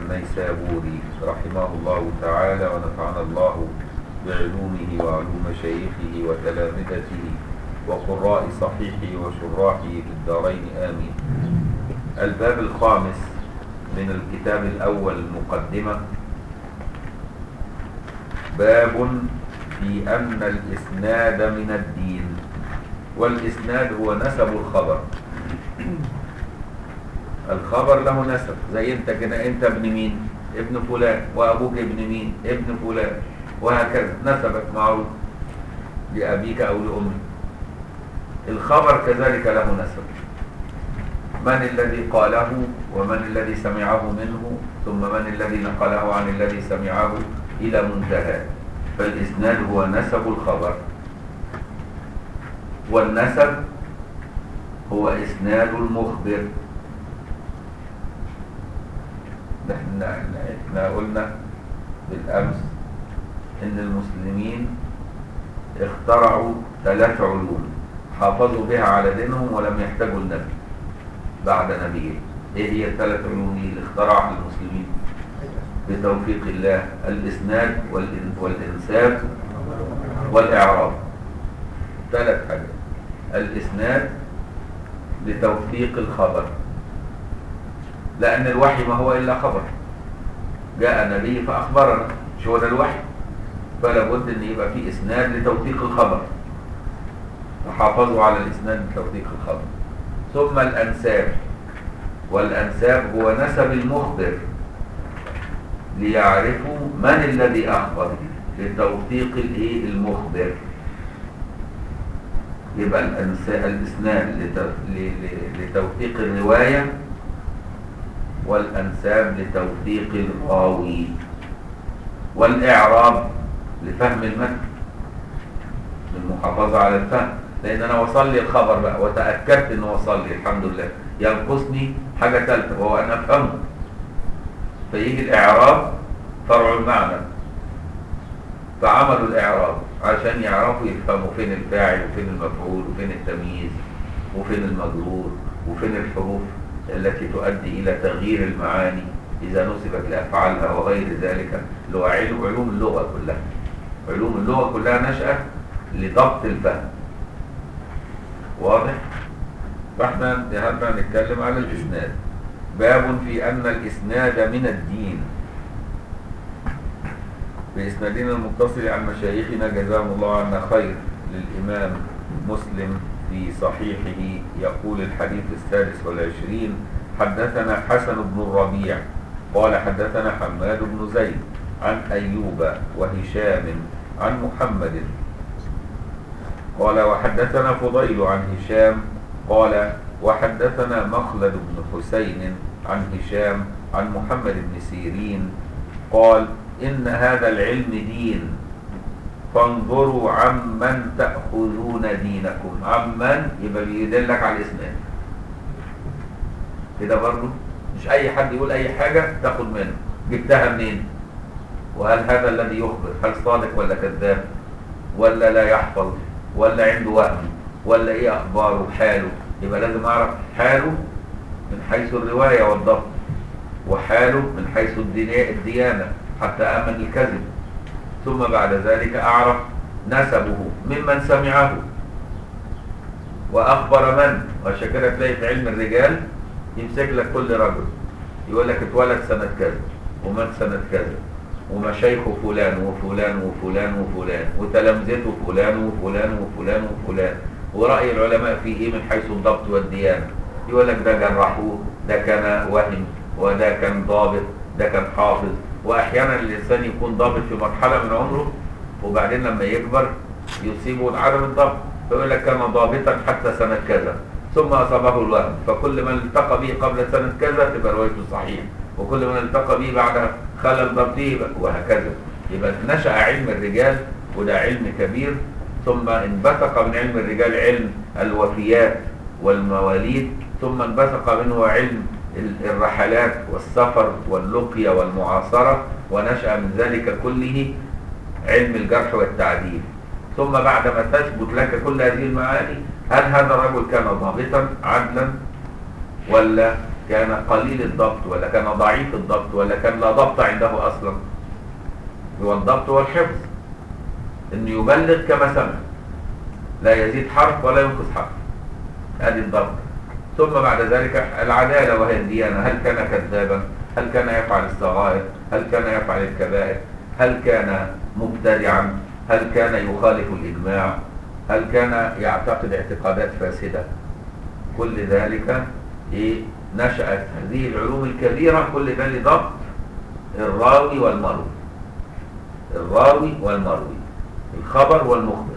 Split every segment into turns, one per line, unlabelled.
النيسابوري رحمه الله تعالى ونفعنا الله بعلومه وعلوم شيخه وتلامذته وقراء صحيحه وشراحه في الدارين آمين الباب الخامس من الكتاب الأول المقدمة باب في أن الإسناد من الدين والإسناد هو نسب الخبر الخبر له نسب زي انت كده انت ابن مين ابن فلان وابوك ابن مين ابن فلان وهكذا نسبك معروف لأبيك أو لأمك الخبر كذلك له نسب من الذي قاله ومن الذي سمعه منه ثم من الذي نقله عن الذي سمعه إلى منتهى فالإسناد هو نسب الخبر والنسب هو إسناد المخبر احنا احنا قلنا بالأمس إن المسلمين اخترعوا ثلاث علوم حافظوا بها على دينهم ولم يحتاجوا النبي بعد نبيه ايه هي الثلاث علوم دي اللي اخترعها المسلمين بتوفيق الله الاسناد والانساب والاعراب ثلاث حاجات الاسناد لتوثيق الخبر لان الوحي ما هو الا خبر جاء نبي فاخبرنا شو ده الوحي فلا بد ان يبقى في اسناد لتوثيق الخبر وحافظوا على الاسناد لتوثيق الخبر ثم الانساب والانساب هو نسب المخبر ليعرفوا من الذي اخبر لتوثيق الايه المخبر يبقى الاسناد لتوثيق الروايه والانساب لتوثيق الراوي والاعراب لفهم المتن للمحافظه على الفهم لان انا وصل لي الخبر بقى وتاكدت انه وصل لي الحمد لله ينقصني حاجه ثالثه وهو ان افهمه فيجي الاعراب فرع المعنى فعملوا الاعراب عشان يعرفوا يفهموا فين الفاعل وفين المفعول وفين التمييز وفين المجرور وفين الحروف التي تؤدي الى تغيير المعاني اذا نسبت لافعالها وغير ذلك اللي هو علوم اللغه كلها علوم اللغه كلها نشات لضبط الفهم واضح فاحنا ذهبنا نتكلم على الاسناد باب في ان الاسناد من الدين باسنادنا المتصل عن مشايخنا جزاهم الله عنا خير للامام مسلم في صحيحه يقول الحديث السادس والعشرين حدثنا حسن بن الربيع قال حدثنا حماد بن زيد عن ايوب وهشام عن محمد قال وحدثنا فضيل عن هشام قال وحدثنا مخلد بن حسين عن هشام عن محمد بن سيرين قال إن هذا العلم دين فانظروا عمن تأخذون دينكم عمن يبقى بيدلك على الإسلام كده برضه مش أي حد يقول أي حاجة تاخد منه جبتها منين وهل هذا الذي يخبر هل صادق ولا كذاب ولا لا يحفظ ولا عنده وهم ولا ايه اخباره حاله يبقى لازم اعرف حاله من حيث الرواية والضبط وحاله من حيث الديانة حتى امن الكذب ثم بعد ذلك اعرف نسبه ممن سمعه واخبر من وعشان كده تلاقي في علم الرجال يمسك لك كل رجل يقول لك اتولد سنة كذا ومات سنة كذا ومشايخه فلان وفلان وفلان وفلان وتلامذته فلان وفلان وفلان وفلان ورأي العلماء فيه ايه من حيث الضبط والديانة يقول لك ده جرحوه ده كان وهم وده كان ضابط ده كان حافظ واحيانا الانسان يكون ضابط في مرحلة من عمره وبعدين لما يكبر يصيبه عدم الضبط فيقول لك كان ضابطا حتى سنة كذا ثم اصابه الوهم فكل من التقى به قبل سنة كذا تبقى روايته صحيح وكل من التقى به بعد خلل ضبطه وهكذا يبقى نشأ علم الرجال وده علم كبير ثم انبثق من علم الرجال علم الوفيات والمواليد ثم انبثق منه علم الرحلات والسفر واللقية والمعاصرة ونشأ من ذلك كله علم الجرح والتعديل ثم بعدما تثبت لك كل هذه المعاني هل هذا الرجل كان ضابطا عدلا ولا كان قليل الضبط ولا كان ضعيف الضبط ولا كان لا ضبط عنده اصلا هو الضبط والحفظ انه يبلغ كما سمع لا يزيد حرف ولا ينقص حرف ادي الضبط ثم بعد ذلك العدالة وهي الديانة هل كان كذابا هل كان يفعل الصغائر هل كان يفعل الكبائر هل كان مبتدعا هل كان يخالف الإجماع هل كان يعتقد اعتقادات فاسدة كل ذلك إيه نشأت هذه العلوم الكبيرة كل ده لضبط الراوي والمروي الراوي والمروي الخبر والمخبر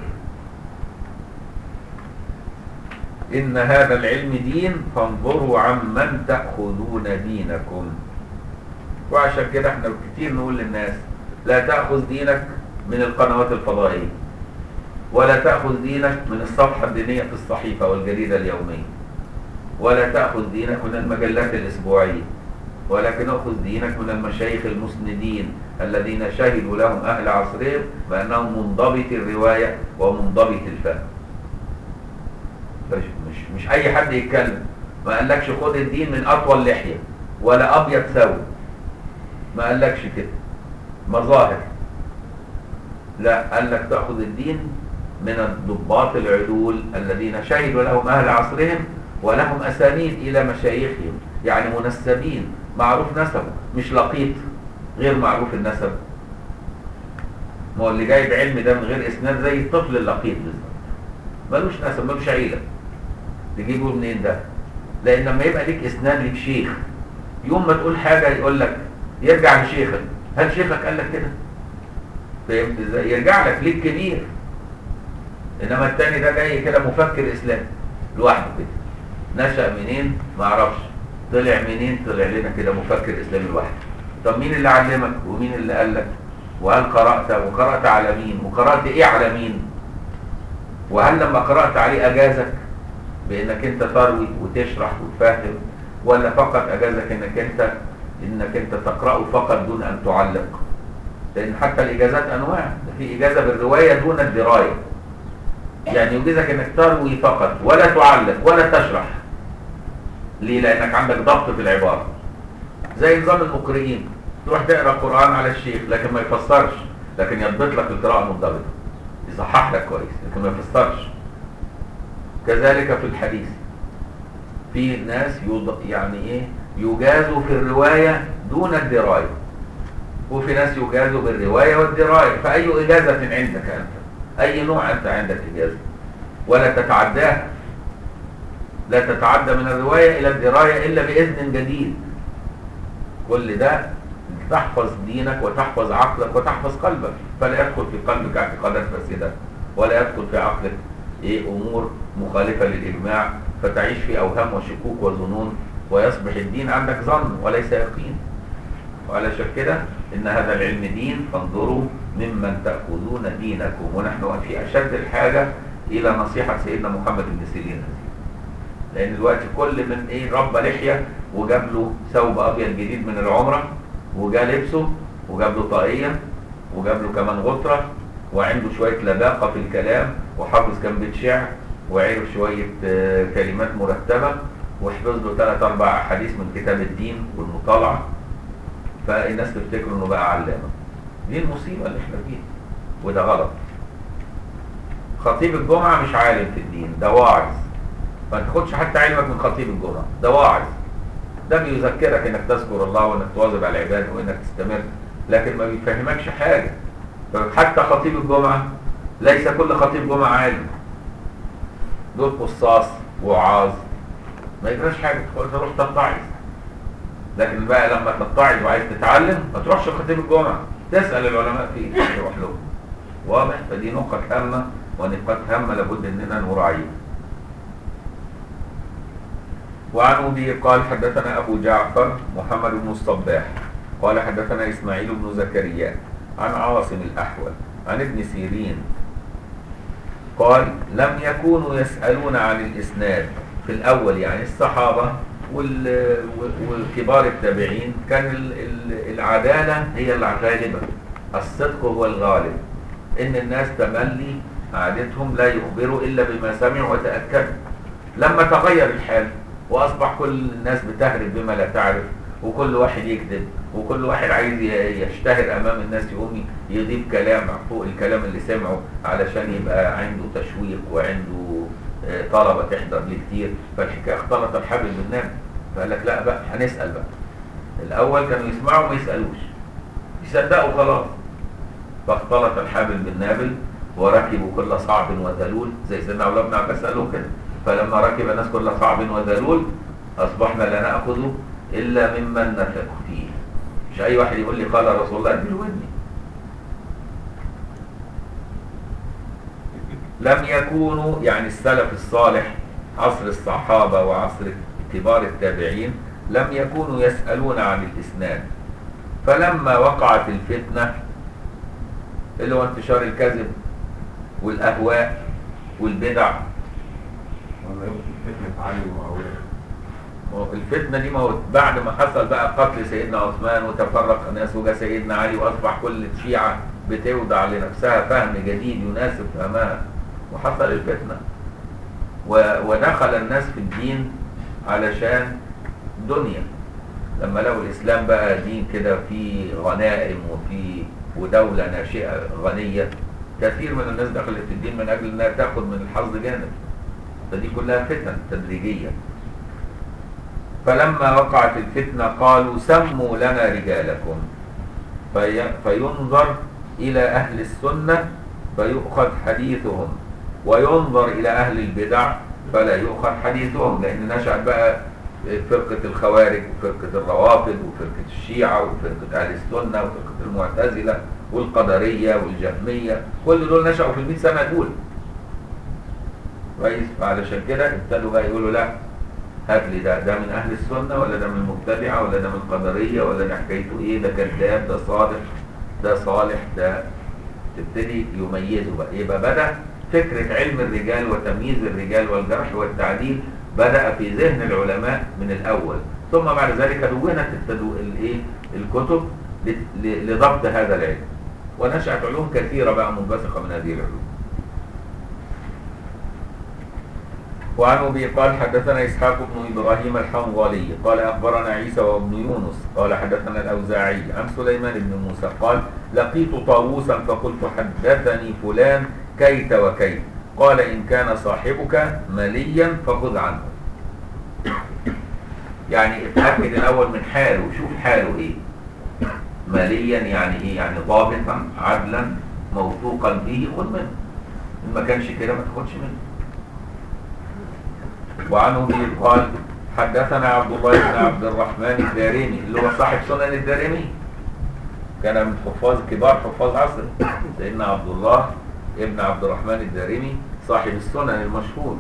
إن هذا العلم دين فانظروا عمن تأخذون دينكم وعشان كده احنا كتير نقول للناس لا تأخذ دينك من القنوات الفضائية ولا تأخذ دينك من الصفحة الدينية في الصحيفة والجريدة اليومية ولا تأخذ دينك من المجلات الأسبوعية ولكن أخذ دينك من المشايخ المسندين الذين شهدوا لهم أهل عصرهم بأنهم منضبط الرواية ومنضبط الفهم مش, مش, مش أي حد يتكلم ما قالكش خد الدين من أطول لحية ولا أبيض سوي ما قالكش كده مظاهر لا قال لك تأخذ الدين من الضباط العدول الذين شهدوا لهم أهل عصرهم ولهم أسانيد إلى مشايخهم يعني منسبين معروف نسبه مش لقيط غير معروف النسب ما هو اللي جايب علم ده من غير اسناد زي الطفل اللقيط بالظبط ملوش نسب ملوش عيله تجيبه منين ده لان لما يبقى ليك اسناد ليك شيخ يوم ما تقول حاجه يقول لك يرجع لشيخك هل شيخك قال لك كده فهمت ازاي يرجع لك ليك كبير انما التاني ده جاي كده مفكر اسلامي لوحده كده نشأ منين ما اعرفش طلع منين طلع لنا كده مفكر اسلامي لوحده طب مين اللي علمك ومين اللي قال لك وهل قرأت وقرأت على مين وقرأت ايه على مين وهل لما قرأت عليه اجازك بانك انت تروي وتشرح وتفهم ولا فقط اجازك انك انت انك انت تقرأه فقط دون ان تعلق لان حتى الاجازات انواع ده في اجازة بالرواية دون الدراية يعني يجيزك انك تروي فقط ولا تعلق ولا تشرح ليه لانك عندك ضبط في العبارة زي نظام المقرئين تروح تقرا قرآن على الشيخ لكن ما يفسرش لكن يضبط لك القراءة المنضبطة يصحح لك كويس لكن ما يفسرش كذلك في الحديث في ناس يض... يعني ايه يجازوا في الرواية دون الدراية وفي ناس يجازوا بالرواية والدراية فأي إجازة عندك أنت أي نوع أنت عندك إجازة ولا تتعداها لا تتعدى من الرواية إلى الدراية إلا بإذن جديد كل ده تحفظ دينك وتحفظ عقلك وتحفظ قلبك فلا يدخل في قلبك اعتقادات فاسدة ولا يدخل في عقلك إيه أمور مخالفة للإجماع فتعيش في أوهام وشكوك وظنون ويصبح الدين عندك ظن وليس يقين وعلشان كده إن هذا العلم دين فانظروا ممن تأخذون دينكم ونحن في أشد الحاجة إلى نصيحة سيدنا محمد بن سيرين لأن دلوقتي كل من إيه رب لحية وجاب له ثوب أبيض جديد من العمرة وجا لبسه وجاب له طاقية وجاب له كمان غطرة وعنده شوية لباقة في الكلام وحافظ كم بيت شعر وعرف شوية كلمات مرتبة وحفظ له ثلاث أربع أحاديث من كتاب الدين والمطالعة فالناس تفتكر إنه بقى علامة دي المصيبة اللي احنا فيها وده غلط خطيب الجمعة مش عالم في الدين ده واعظ ما تاخدش حتى علمك من خطيب الجمعة ده واعظ ده بيذكرك انك تذكر الله وانك تواظب على العباد وانك تستمر لكن ما بيفهمكش حاجة حتى خطيب الجمعة ليس كل خطيب جمعة عالم دول قصاص وعاظ ما يجراش حاجة تروح تتعظ لكن بقى لما تتعظ وعايز تتعلم ما تروحش لخطيب الجمعة تسأل العلماء فيه تروح لهم واضح فدي نقط هامة ونقاط هامة لابد اننا نراعيها وعن أبي قال حدثنا أبو جعفر محمد بن الصباح قال حدثنا إسماعيل بن زكريا عن عاصم الأحول عن ابن سيرين قال لم يكونوا يسألون عن الإسناد في الأول يعني الصحابة والكبار التابعين كان العدالة هي الغالبة الصدق هو الغالب إن الناس تملي عادتهم لا يخبروا إلا بما سمعوا وتأكدوا لما تغير الحال واصبح كل الناس بتهرب بما لا تعرف وكل واحد يكذب وكل واحد عايز ي- يشتهر امام الناس يقوم يضيف كلام فوق الكلام اللي سمعه علشان يبقى عنده تشويق وعنده آه، طلبه تحضر ليه كتير فالحكايه اختلط الحبل بالنابل فقال لك لا بقى هنسال بقى الاول كانوا يسمعوا ما يسالوش يصدقوا خلاص فاختلط الحبل بالنابل وركبوا كل صعب وذلول زي سيدنا عبد الله بن عباس قالوا كده فلما ركب الناس كل صعب وذلول اصبحنا لا ناخذ الا ممن نثق فيه مش اي واحد يقول لي قال رسول الله اديله ودني لم يكونوا يعني السلف الصالح عصر الصحابه وعصر كبار التابعين لم يكونوا يسالون عن الاسناد فلما وقعت الفتنه اللي هو انتشار الكذب والاهواء والبدع
ولا يمكن فتنة علي ومعاوية
ما هو الفتنه دي ما هو بعد ما حصل بقى قتل سيدنا عثمان وتفرق الناس وجا سيدنا علي واصبح كل الشيعه بتوضع لنفسها فهم جديد يناسب فهمها وحصل الفتنه و- ودخل الناس في الدين علشان دنيا لما لقوا الاسلام بقى دين كده فيه غنائم وفي ودوله ناشئه غنيه كثير من الناس دخلت في الدين من اجل انها تاخذ من الحظ جانب فدي كلها فتن تدريجيه فلما وقعت الفتنة قالوا سموا لنا رجالكم في فينظر إلى أهل السنة فيؤخذ حديثهم وينظر إلى أهل البدع فلا يؤخذ حديثهم لأن نشأت بقى فرقة الخوارج وفرقة الروافض وفرقة الشيعة وفرقة أهل السنة وفرقة المعتزلة والقدرية والجهمية كل دول نشأوا في المئة سنة الأولى كويس فعلشان كده ابتدوا بقى يقولوا لا هات لي ده ده من اهل السنه ولا ده من المبتدعه ولا ده من القدريه ولا ده حكايته ايه ده كذاب ده صادق ده صالح ده تبتدي يميزوا بقى يبقى بدا فكره علم الرجال وتمييز الرجال والجرح والتعديل بدا في ذهن العلماء من الاول ثم بعد ذلك دونت التدو... الايه الكتب ل... ل... لضبط هذا العلم ونشأت علوم كثيره بقى منبثقه من هذه العلوم وعن ابي قال حدثنا اسحاق بن ابراهيم الحنظلي قال اخبرنا عيسى وابن يونس قال حدثنا الاوزاعي عن سليمان بن موسى قال لقيت طاووسا فقلت حدثني فلان كيت وكيت قال ان كان صاحبك مليا فخذ عنه يعني اتاكد الاول من حاله شوف حاله ايه ماليا يعني ايه يعني ضابطا عدلا موثوقا به خذ منه ان ما كانش كده ما تاخدش منه وعنه به قال حدثنا عبد الله بن عبد الرحمن الدارمي اللي هو صاحب سنن الدارمي كان من حفاظ كبار حفاظ عصره سيدنا عبد الله ابن عبد الرحمن الدارمي صاحب السنن المشهور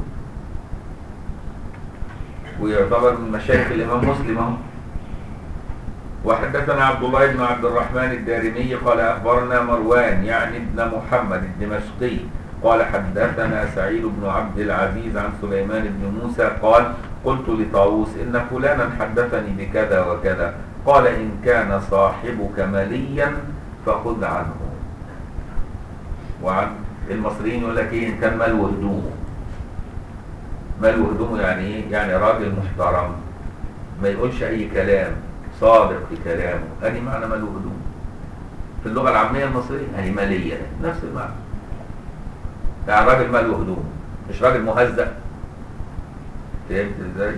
ويعتبر من مشايخ الامام مسلم اهو وحدثنا عبد الله بن عبد الرحمن الدارمي قال اخبرنا مروان يعني ابن محمد الدمشقي قال حدثنا سعيد بن عبد العزيز عن سليمان بن موسى قال قلت لطاووس إن فلانا حدثني بكذا وكذا قال إن كان صاحبك مليا فخذ عنه وعن المصريين يقول لك إيه إن كان ملو هدومه ملو هدومه يعني إيه؟ يعني راجل محترم ما يقولش أي كلام صادق في كلامه أدي معنى ملو هدومه في اللغة العامية المصرية يعني مالية نفس المعنى يعني راجل ماله هدوم مش راجل مهزأ فهمت ازاي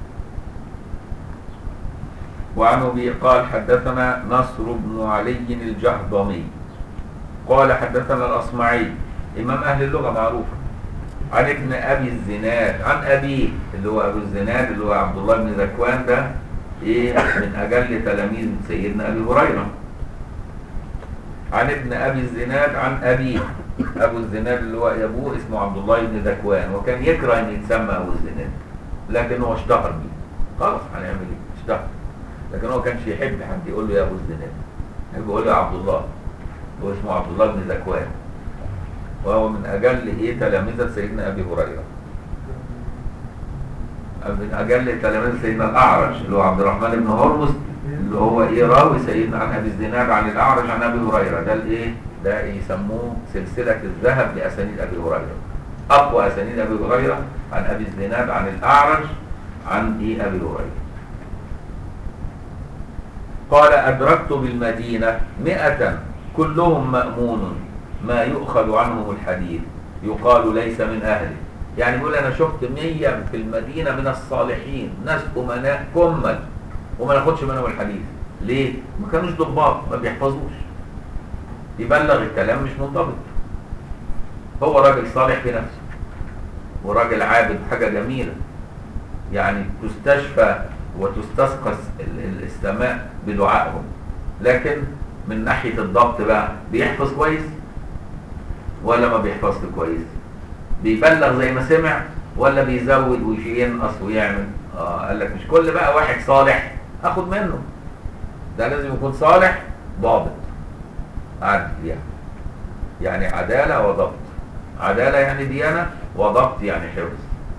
وعن ابي قال حدثنا نصر بن علي الجهضمي قال حدثنا الاصمعي امام اهل اللغه معروف عن ابن ابي الزناد عن ابيه اللي هو ابو الزناد اللي هو عبد الله بن ذكوان ده ايه من اجل تلاميذ سيدنا ابي هريره عن ابن ابي الزناد عن ابيه ابو الزناد اللي هو ابوه اسمه عبد الله بن ذكوان وكان يكره ان يتسمى ابو الزناد لكن هو اشتهر بيه خلاص هنعمل ايه اشتهر لكن هو كانش يحب حد يقول له يا ابو الزناد يحب يقول له يا عبد الله هو اسمه عبد الله بن ذكوان وهو من اجل ايه تلامذه سيدنا ابي هريره من اجل تلاميذ سيدنا الاعرج اللي هو عبد الرحمن بن هرمز اللي هو ايه راوي سيدنا عن ابي الزناد عن الاعرج عن ابي هريره ده الايه ده يسموه سلسله الذهب لاسانيد ابي هريره اقوى اسانيد ابي هريره عن ابي الزناد عن الاعرج عن إيه أبي هريرة قال أدركت بالمدينة مئة كلهم مأمون ما يؤخذ عنهم الحديث يقال ليس من أهله يعني بيقول أنا شفت مية في المدينة من الصالحين ناس أمناء كمل وما ناخدش منهم الحديث ليه؟ ما كانوش ضباط ما بيحفظوش يبلغ الكلام مش منضبط هو راجل صالح في نفسه وراجل عابد حاجة جميلة يعني تستشفى وتستسقى ال- ال- السماء بدعائهم لكن من ناحية الضبط بقى بيحفظ كويس ولا ما بيحفظش كويس بيبلغ زي ما سمع ولا بيزود وينقص ويعمل اه قال لك مش كل بقى واحد صالح اخد منه ده لازم يكون صالح ضابط عدل يعني يعني عدالة وضبط عدالة يعني ديانة وضبط يعني حفظ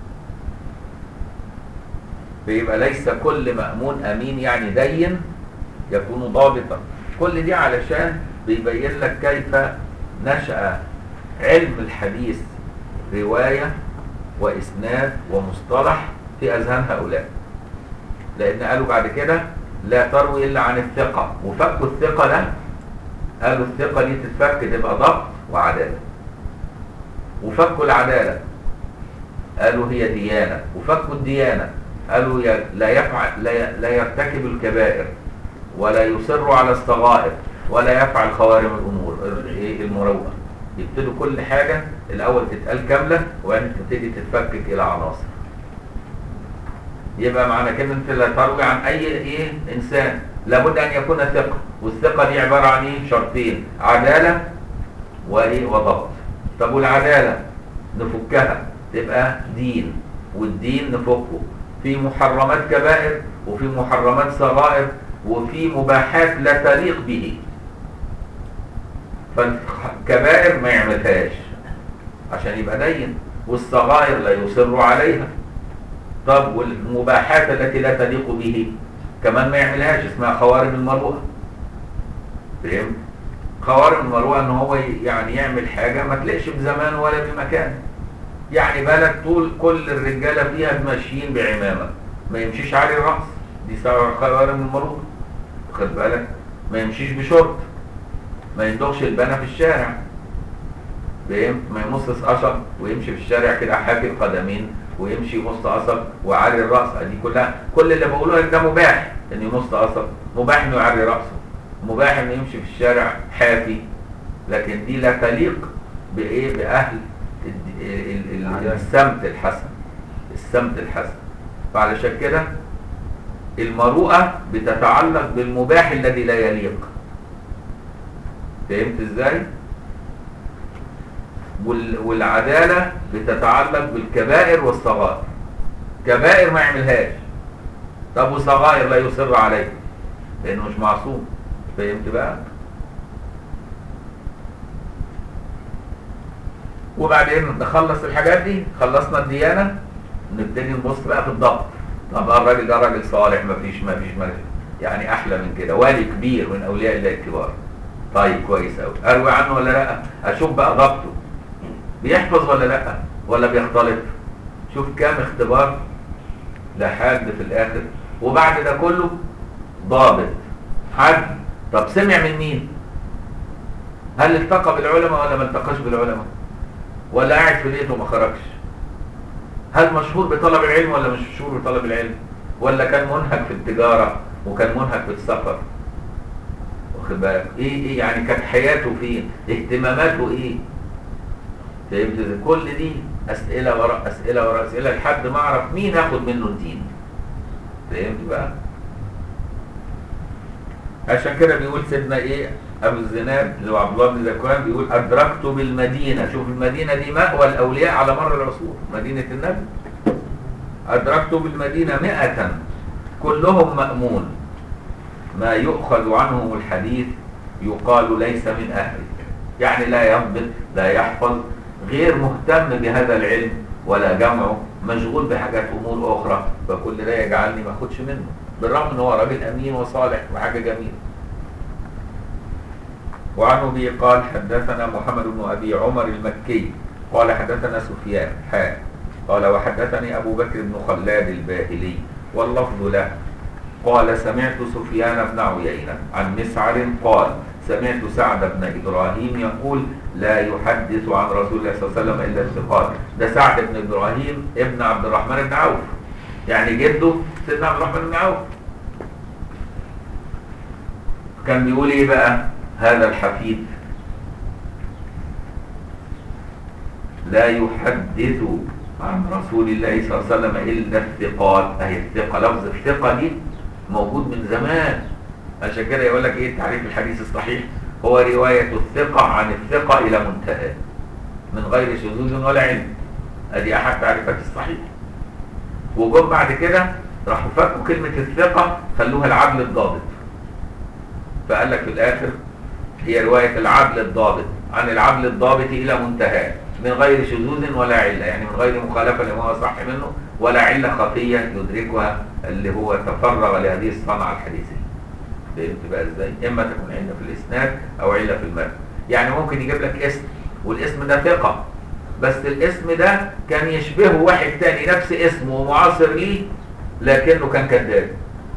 فيبقى ليس كل مأمون أمين يعني دين يكون ضابطا كل دي علشان بيبين لك كيف نشأ علم الحديث رواية وإسناد ومصطلح في أذهان هؤلاء لأن قالوا بعد كده لا تروي إلا عن الثقة وفكوا الثقة ده قالوا الثقة دي تتفك تبقى ضبط وعدالة وفكوا العدالة قالوا هي ديانة وفكوا الديانة قالوا ي- لا يفعل لا ي- لا يرتكب الكبائر ولا يصر على الصغائر ولا يفعل خوارم الامور ال- إيه المروءه يبتدوا كل حاجه الاول تتقال كامله وبعدين تبتدي تتفكك الى عناصر يبقى معنى كده انت لا تروي عن اي ايه انسان لابد ان يكون ثقه والثقه دي عباره عن ايه شرطين عداله وايه وضبط طب والعداله نفكها تبقى دين والدين نفكه في محرمات كبائر وفي محرمات صغائر وفي مباحات لا تليق به فالكبائر ما يعملهاش عشان يبقى دين والصغائر لا يصر عليها طب والمباحات التي لا تليق به كمان ما يعملهاش اسمها خوارم المروءه فهمت خوارم المروءه ان هو يعني يعمل حاجه ما تليقش بزمان ولا بمكان يعني بلد طول كل الرجاله فيها ماشيين بعمامه ما يمشيش عليه الراس دي سبب خوارم المروءه خد بالك ما يمشيش بشورت ما يندغش البنا في الشارع فهمت ما يمصص قشر ويمشي في الشارع كده حافي القدمين ويمشي يمص قصب ويعري الراس دي كلها كل اللي بقوله لك ده مباح انه يمص قصب مباح انه يعري راسه مباح انه يمشي في الشارع حافي لكن دي لا تليق بايه باهل الد- ال- ال- السمت الحسن السمت الحسن فعلشان كده المروءة بتتعلق بالمباح الذي لا يليق فهمت ازاي وال- والعدالة بتتعلق بالكبائر والصغائر كبائر ما يعملهاش طب وصغائر لا يصر عليه لانه مش معصوم فهمت بقى وبعدين نخلص الحاجات دي خلصنا الديانة نبتدي نبص بقى في الضبط طب الراجل ده راجل صالح مفيش مفيش مفيش يعني احلى من كده والي كبير من اولياء الله الكبار طيب كويس قوي اروي عنه ولا لا اشوف بقى ضبطه بيحفظ ولا لا ولا بيختلط شوف كام اختبار لحد في الاخر وبعد ده كله ضابط حد طب سمع من مين هل التقى بالعلماء ولا ما التقاش بالعلماء ولا قاعد في بيته وما خرجش هل مشهور بطلب العلم ولا مش مشهور بطلب العلم ولا كان منهك في التجارة وكان منهك في السفر واخد بالك ايه ايه يعني كانت حياته فين اهتماماته ايه فهمت ازاي؟ كل دي اسئله وراء اسئله وراء اسئله لحد ما اعرف مين اخد منه الدين فهمت بقى عشان كده بيقول سيدنا ايه ابو الزناد اللي هو عبد الله بن ذكوان بيقول ادركت بالمدينه شوف المدينه دي مأوى الاولياء على مر العصور مدينه النبي ادركت بالمدينه مئة كلهم مأمون ما يؤخذ عنهم الحديث يقال ليس من اهله يعني لا يضبط لا يحفظ غير مهتم بهذا العلم ولا جمعه مشغول بحاجات امور اخرى فكل ده يجعلني ما اخدش منه بالرغم ان هو راجل امين وصالح وحاجه جميله وعن ابي قال حدثنا محمد بن ابي عمر المكي قال حدثنا سفيان حاء قال وحدثني أبو بكر بن خلاد الباهلي واللفظ له قال سمعت سفيان بن عيينة عن مسعر قال سمعت سعد بن إبراهيم يقول لا يحدث عن رسول الله صلى الله عليه وسلم إلا الثقات ده سعد بن إبراهيم ابن عبد الرحمن بن عوف يعني جده سيدنا عبد الرحمن بن عوف كان بيقول ايه بقى هذا الحفيد لا يحدث عن رسول الله صلى الله عليه وسلم الا الثقات اهي الثقه لفظ الثقه دي موجود من زمان عشان كده يقول لك ايه تعريف الحديث الصحيح هو روايه الثقه عن الثقه الى منتهى من غير شذوذ ولا علم ادي احد تعريفات الصحيح وجم بعد كده راحوا فكوا كلمه الثقه خلوها العدل الضابط فقال لك في الاخر هي روايه العدل الضابط عن العدل الضابط الى منتهى من غير شذوذ ولا عله يعني من غير مخالفه لما هو صح منه ولا عله خفيه يدركها اللي هو تفرغ لهذه الصنعه الحديثيه فهمت بقى ازاي اما تكون عله في الاسناد او عله في المتن يعني ممكن يجيب لك اسم والاسم ده ثقه بس الاسم ده كان يشبهه واحد تاني نفس اسمه ومعاصر ليه لكنه كان كذاب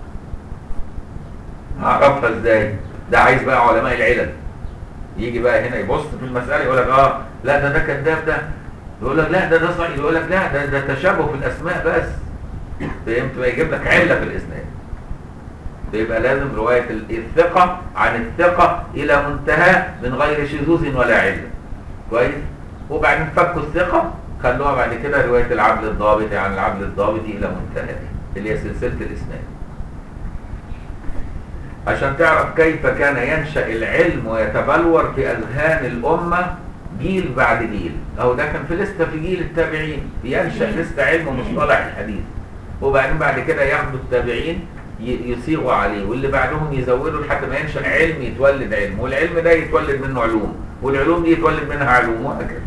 هعرفها ازاي ده عايز بقى علماء العلل يجي بقى هنا يبص في المسألة يقول لك اه لا ده ده كذاب ده يقول لك لا ده ده صحيح يقول لك لا ده ده تشابه في الاسماء بس فهمت بقى يجيب لك علة في الاسناد فيبقى لازم رواية الثقة عن الثقة إلى منتهى من غير شذوذ ولا علة كويس وبعدين فكوا الثقة خلوها بعد كده رواية العدل الضابط عن العدل الضابط إلى منتهى اللي هي سلسلة الإسناد عشان تعرف كيف كان ينشأ العلم ويتبلور في أذهان الأمة جيل بعد جيل أو ده كان في لسه في جيل التابعين ينشأ لسه علم مصطلح الحديث وبعدين بعد كده ياخدوا التابعين يصيغوا عليه واللي بعدهم يزودوا لحد ما ينشأ علم يتولد علم والعلم ده يتولد منه علوم والعلوم دي يتولد منها علوم وهكذا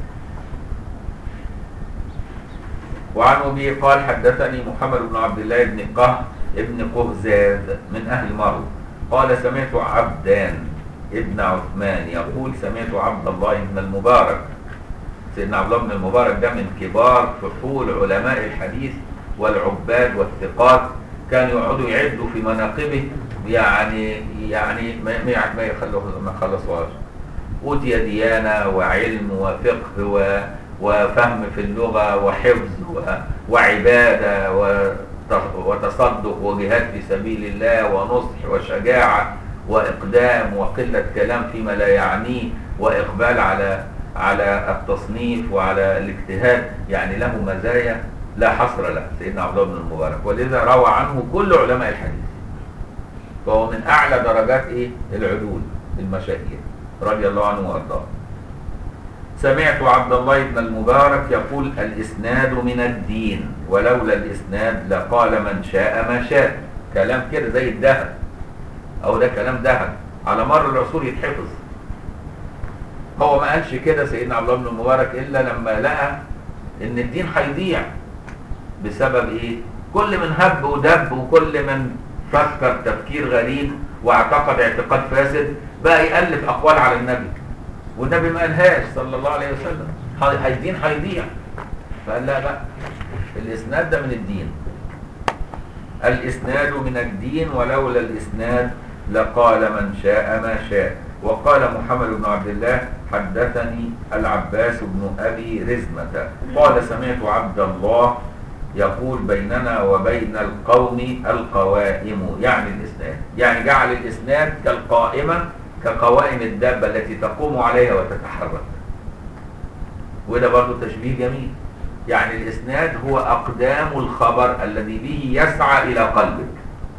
وعن أبي قال حدثني محمد بن عبد الله بن قه ابن قهزاز من أهل مرو قال سمعت عبدان ابن عثمان يقول سمعت عبد الله بن المبارك سيدنا عبد الله بن المبارك ده من كبار فحول علماء الحديث والعباد والثقات كانوا يقعدوا يعدوا في مناقبه يعني يعني ما ما ما يخلوه ما خلصوهاش اوتي ديانه وعلم وفقه و وفهم في اللغه وحفظ و وعباده و وتصدق وجهاد في سبيل الله ونصح وشجاعة وإقدام وقلة كلام فيما لا يعنيه وإقبال على على التصنيف وعلى الاجتهاد يعني له مزايا لا حصر له سيدنا عبد الله بن المبارك ولذا روى عنه كل علماء الحديث فهو من أعلى درجات إيه العدول المشاهير رضي الله عنه وأرضاه سمعت عبد الله بن المبارك يقول الإسناد من الدين ولولا الإسناد لقال من شاء ما شاء كلام كده زي الذهب أو ده كلام ذهب على مر العصور يتحفظ هو ما قالش كده سيدنا عبد الله بن المبارك إلا لما لقى إن الدين هيضيع بسبب إيه؟ كل من هب ودب وكل من فكر تفكير غريب واعتقد اعتقاد فاسد بقى يألف أقوال على النبي والنبي ما قالهاش صلى الله عليه وسلم الدين هيضيع فقال لا بقى الاسناد ده من الدين الاسناد من الدين ولولا الاسناد لقال من شاء ما شاء وقال محمد بن عبد الله حدثني العباس بن ابي رزمه قال سمعت عبد الله يقول بيننا وبين القوم القوائم يعني الاسناد يعني جعل الاسناد كالقائمه كقوائم الدابة التي تقوم عليها وتتحرك وده برضه تشبيه جميل يعني الإسناد هو أقدام الخبر الذي به يسعى إلى قلبك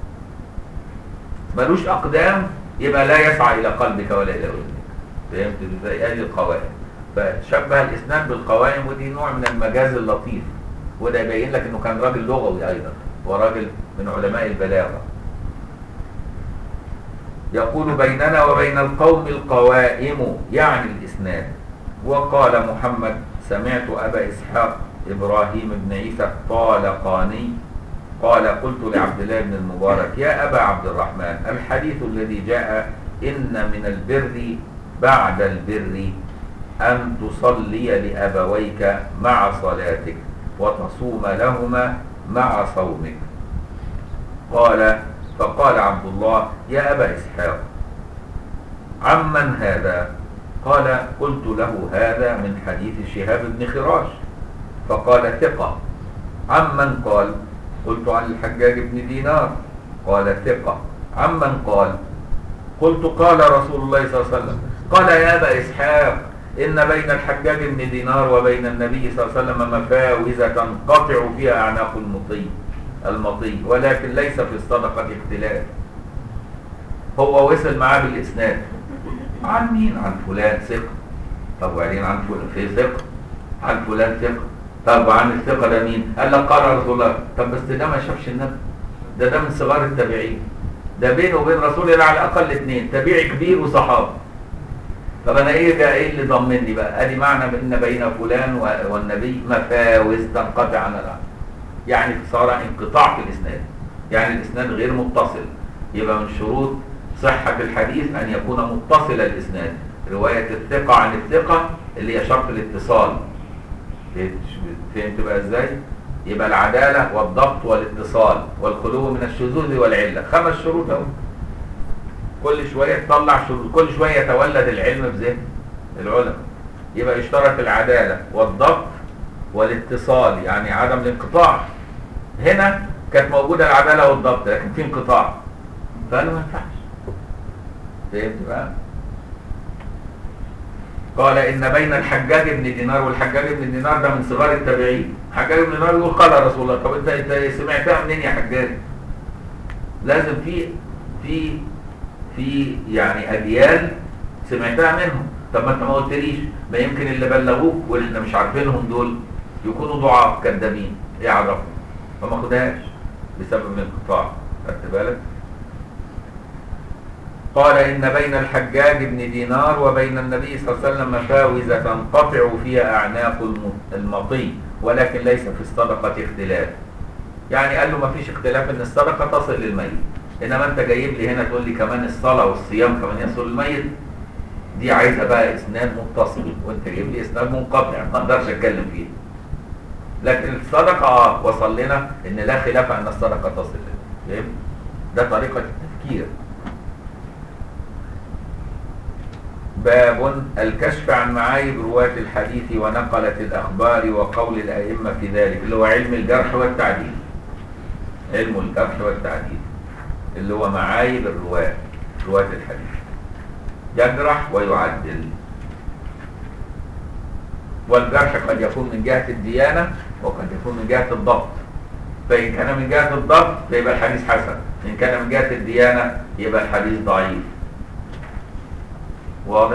ملوش أقدام يبقى لا يسعى إلى قلبك ولا إلى أذنك فهمت ازاي؟ هذه القوائم فشبه الإسناد بالقوائم ودي نوع من المجاز اللطيف وده يبين لك إنه كان راجل لغوي أيضا وراجل من علماء البلاغة يقول بيننا وبين القوم القوائم يعني الإسناد وقال محمد سمعت أبا إسحاق إبراهيم بن عيسى الطالقاني قال قلت لعبد الله بن المبارك يا أبا عبد الرحمن الحديث الذي جاء إن من البر بعد البر أن تصلي لأبويك مع صلاتك وتصوم لهما مع صومك قال فقال عبد الله يا أبا إسحاق عمن هذا قال قلت له هذا من حديث شهاب بن خراش فقال ثقة عمن قال قلت عن الحجاج بن دينار قال ثقة عمن قال قلت قال رسول الله صلى الله عليه وسلم قال يا أبا إسحاق إن بين الحجاج بن دينار وبين النبي صلى الله عليه وسلم مفاوز تنقطع فيها أعناق المطي المطي ولكن ليس في الصدقة اختلاف هو وصل معاه بالإسناد عن مين عن فلان ثقة طب وبعدين عن فلان في ثقة عن فلان ثقة طب عن الثقة ده مين قال لك قال رسول الله طب بس ده ما شافش النبي ده ده من صغار التابعين ده بينه وبين رسول الله على الاقل اثنين تابعي كبير وصحابي طب انا ايه ده ايه اللي ضمني بقى ادي معنى ان بين فلان و- والنبي مفاوز تنقطع عن العالم يعني صار انقطاع في الاسناد يعني الاسناد غير متصل يبقى من شروط صحة الحديث ان يكون متصل الاسناد رواية الثقة عن الثقة اللي هي شرط الاتصال فهمت فهمت بقى ازاي يبقى العدالة والضبط والاتصال والخلو من الشذوذ والعلة خمس شروط اهو كل شوية تطلع شروط كل شوية يتولد العلم بذهن العلماء يبقى اشترط العدالة والضبط والاتصال يعني عدم الانقطاع هنا كانت موجودة العدالة والضبط لكن في انقطاع فقالوا ما ينفعش فهمت بقى قال ان بين الحجاج بن دينار والحجاج بن دينار ده من صغار التابعين حجاج بن دينار يقول قال رسول الله طب انت انت سمعتها منين يا حجاج لازم في في في يعني اجيال سمعتها منهم طب ما انت ما قلتليش ما يمكن اللي بلغوك واحنا مش عارفينهم دول يكونوا ضعاف كذابين ايه عرفهم فما خدهاش بسبب الانقطاع خدت بالك قال إن بين الحجاج بن دينار وبين النبي صلى الله عليه وسلم مفاوز تنقطع فيها أعناق الم- المطي ولكن ليس في الصدقة اختلاف يعني قال له ما فيش اختلاف ان الصدقة تصل للميت انما انت جايب لي هنا تقول لي كمان الصلاة والصيام كمان يصل للميت دي عايزة بقى اسناد متصل وانت جايب لي اسناد منقطع ما اقدرش اتكلم فيه لكن الصدقة اه وصل لنا ان لا خلاف ان الصدقة تصل لنا فاهم ده طريقة التفكير باب الكشف عن معايب رواة الحديث ونقلة الأخبار وقول الأئمة في ذلك اللي هو علم الجرح والتعديل علم الجرح والتعديل اللي هو معايب الرواة رواة الحديث يجرح ويعدل والجرح قد يكون من جهة الديانة وقد يكون من جهة الضبط فإن كان من جهة الضبط فيبقى الحديث حسن إن كان من جهة الديانة يبقى الحديث ضعيف واضح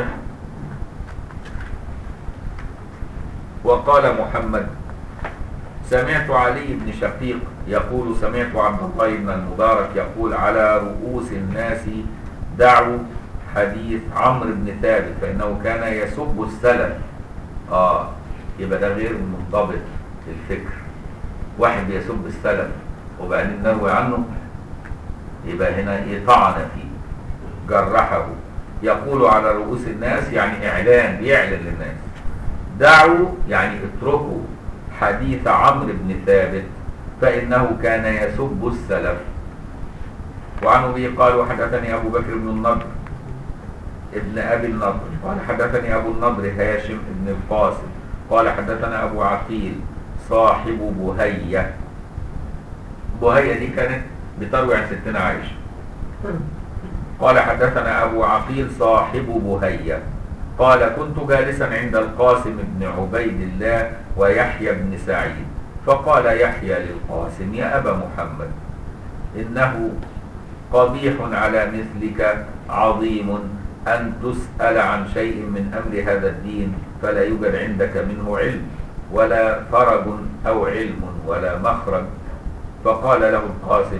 وقال محمد سمعت علي بن شقيق يقول سمعت عبد الله بن المبارك يقول على رؤوس الناس دعوا حديث عمرو بن ثابت فإنه كان يسب السلف آه يبقى ده غير منضبط الفكر واحد بيسب السلف وبعدين نروي عنه يبقى هنا إيه طعن فيه جرحه يقول على رؤوس الناس يعني إعلان بيعلن للناس دعوا يعني اتركوا حديث عمرو بن ثابت فإنه كان يسب السلف وعنه به قالوا حدثني أبو بكر بن النضر ابن أبي النضر قال حدثني أبو النضر هاشم بن القاسم قال حدثنا أبو عقيل صاحب بهية بهية دي كانت بتروي عن ستنا عائشة قال حدثنا أبو عقيل صاحب بهية قال كنت جالسا عند القاسم بن عبيد الله ويحيى بن سعيد فقال يحيى للقاسم يا أبا محمد إنه قبيح على مثلك عظيم أن تسأل عن شيء من أمر هذا الدين فلا يوجد عندك منه علم ولا فرج أو علم ولا مخرج فقال له القاسم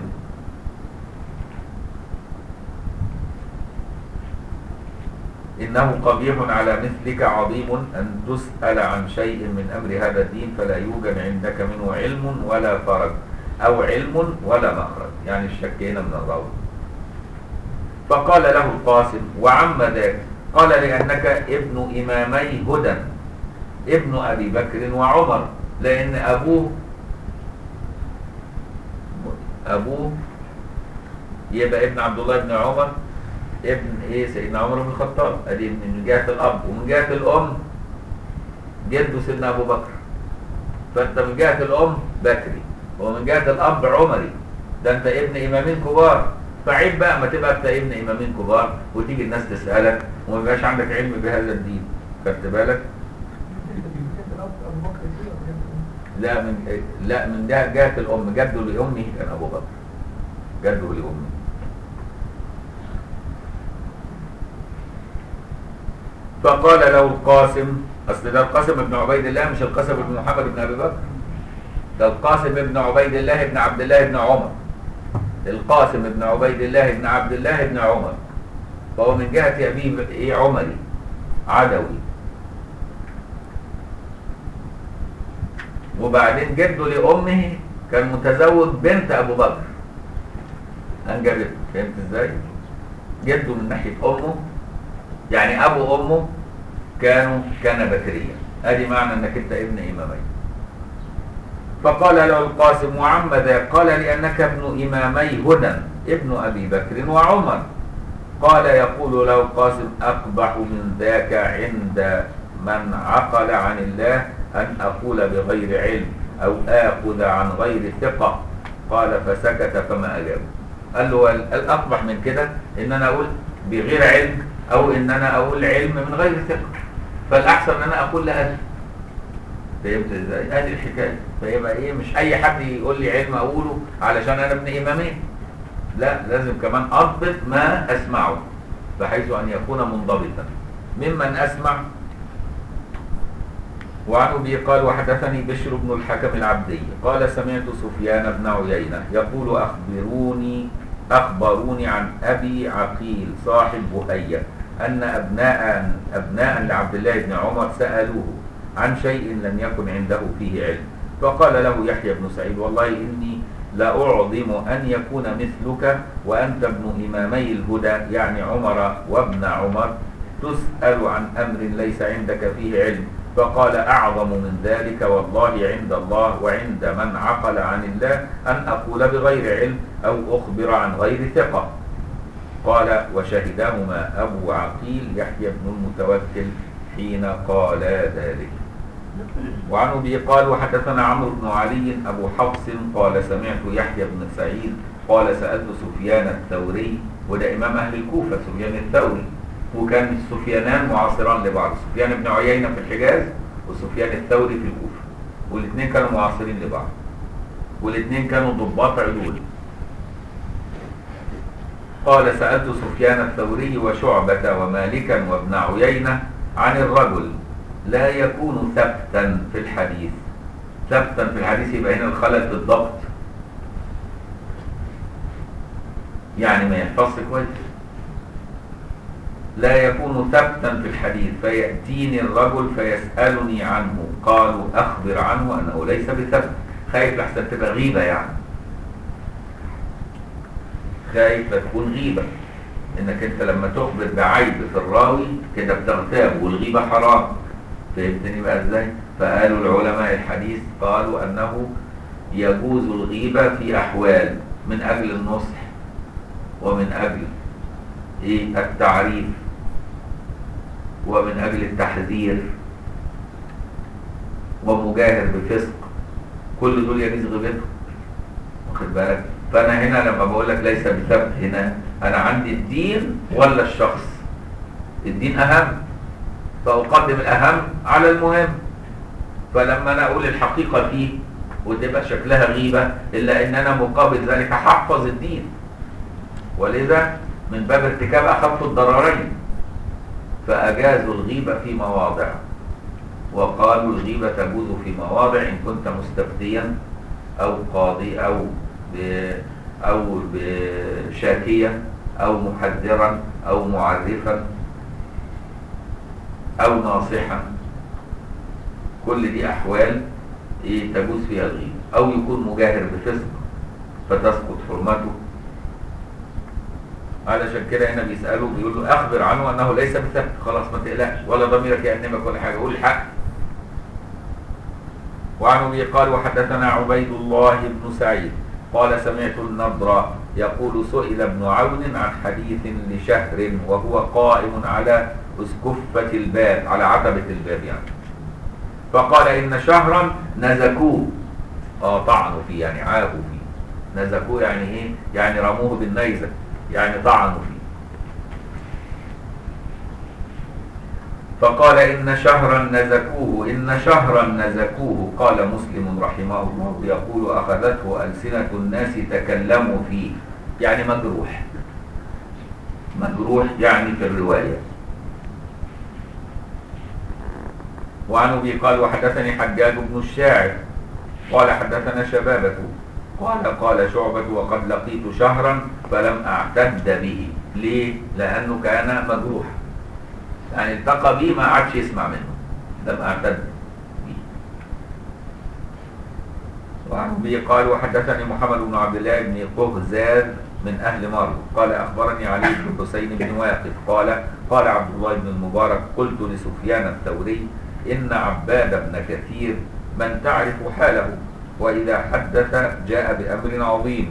إنه قبيح على مثلك عظيم أن تسأل عن شيء من أمر هذا الدين فلا يوجد عندك منه علم ولا فرج أو علم ولا مخرج يعني الشك هنا من الراوي فقال له القاسم وعم ذاك قال لأنك ابن إمامي هدى ابن أبي بكر وعمر لان ابوه ابوه يبقى ابن عبد الله بن عمر ابن ايه سيدنا عمر بن الخطاب ادي من جهه الاب ومن جهه الام جده سيدنا ابو بكر فانت من جهه الام بكري ومن جهه الاب عمري ده انت ابن امامين كبار فعيب بقى ما تبقى انت ابن امامين كبار وتيجي الناس تسالك وما يبقاش عندك علم بهذا الدين خدت بالك لا من لا من جهه جهه الام جده لامه كان ابو بكر جده لامه فقال له القاسم اصل ده القاسم بن عبيد الله مش القاسم بن محمد بن ابي بكر ده القاسم بن عبيد الله بن عبد الله بن عمر القاسم بن عبيد الله بن عبد الله بن عمر فهو من جهة أبيه إيه عمري عدوي وبعدين جده لأمه كان متزوج بنت أبو بكر أنجبت فهمت إزاي؟ جده من ناحية أمه يعني أبو أمه كانوا كان بكريا أدي معنى أنك أنت ابن إمامين فقال له القاسم وعم ذا قال لأنك ابن إمامي هدى ابن أبي بكر وعمر قال يقول له القاسم أقبح من ذاك عند من عقل عن الله أن أقول بغير علم أو آخذ عن غير ثقة قال فسكت فما أجاب قال له الأقبح من كده إن أنا أقول بغير علم أو إن أنا أقول علم من غير ثقة فالأحسن أن أنا أقول لا أدري فهمت ازاي؟ ادي الحكايه فيبقى ايه مش اي حد يقول لي علم اقوله علشان انا ابن امامين لا لازم كمان اضبط ما اسمعه بحيث ان يكون منضبطا ممن اسمع وعن ابي قال وحدثني بشر بن الحكم العبدي قال سمعت سفيان بن عيينه يقول اخبروني اخبروني عن ابي عقيل صاحب بهيه ان ابناء ابناء لعبد الله بن عمر سالوه عن شيء لم يكن عنده فيه علم فقال له يحيى بن سعيد والله إني لأعظم أن يكون مثلك وأنت ابن إمامي الهدى يعني عمر وابن عمر تسأل عن أمر ليس عندك فيه علم فقال أعظم من ذلك والله عند الله وعند من عقل عن الله أن أقول بغير علم أو أخبر عن غير ثقة قال وشهدهما أبو عقيل يحيى بن المتوكل حين قال ذلك وعن ابي قال وحدثنا عمرو بن علي ابو حفص قال سمعت يحيى بن سعيد قال سالت سفيان الثوري وده امام اهل الكوفه سفيان الثوري وكان السفيانان معاصران لبعض سفيان بن عيينه في الحجاز وسفيان الثوري في الكوفه والاثنين كانوا معاصرين لبعض والاثنين كانوا ضباط عدول قال سالت سفيان الثوري وشعبه ومالكا وابن عيينه عن الرجل لا يكون ثبتا في الحديث ثبتا في الحديث يبقى هنا الخلل في الضبط يعني ما يحفظش كويس لا يكون ثبتا في الحديث فيأتيني الرجل فيسألني عنه قالوا أخبر عنه أنه ليس بثبت خايف لحسن تبقى غيبة يعني خايف تكون غيبة انك انت لما تخبر بعيب في الراوي كده بتغتاب والغيبة حرام فهمتني بقى ازاي فقالوا العلماء الحديث قالوا انه يجوز الغيبة في احوال من اجل النصح ومن اجل ايه التعريف ومن اجل التحذير ومجاهر بفسق كل دول يجوز غيبتهم واخد بالك فانا هنا لما بقول لك ليس بثبت هنا انا عندي الدين ولا الشخص الدين اهم فاقدم الاهم على المهم فلما انا اقول الحقيقه فيه وتبقى شكلها غيبه الا ان انا مقابل ذلك هحفظ الدين ولذا من باب ارتكاب اخف الضررين فاجازوا الغيبه في مواضع وقالوا الغيبه تجوز في مواضع ان كنت مستفتيا او قاضي او ب او بشاكيا او محذرا او معرفا او ناصحا كل دي احوال ايه تجوز فيها الغيبه او يكون مجاهر بفسق فتسقط حرمته علشان كده هنا بيسالوا بيقول له اخبر عنه انه ليس بثبت خلاص ما تقلقش ولا ضميرك يأنبك ولا حاجه قول الحق وعن ابي قال وحدثنا عبيد الله بن سعيد قال سمعت النضر يقول سئل ابن عون عن حديث لشهر وهو قائم على اسكفة الباب على عتبة الباب يعني فقال ان شهرا نزكوه اه طعنوا فيه يعني عاهوا فيه نزكوه يعني ايه يعني رموه بالنيزك يعني طعنوا فيه فقال إن شهرا نزكوه إن شهرا نزكوه قال مسلم رحمه الله يقول أخذته ألسنة الناس تكلموا فيه يعني مجروح مجروح يعني في الرواية وعن أبي قال وحدثني حجاج بن الشاعر قال حدثنا شبابة قال قال شعبة وقد لقيت شهرا فلم أعتد به ليه؟ لأنه كان مجروحا يعني التقى بيه ما عادش يسمع منه لم اعتد بيه وعن ابي قال وحدثني محمد بن عبد الله بن قهزاد من اهل مرو قال اخبرني علي بن حسين بن واقف قال قال عبد الله بن المبارك قلت لسفيان الثوري ان عباد بن كثير من تعرف حاله واذا حدث جاء بامر عظيم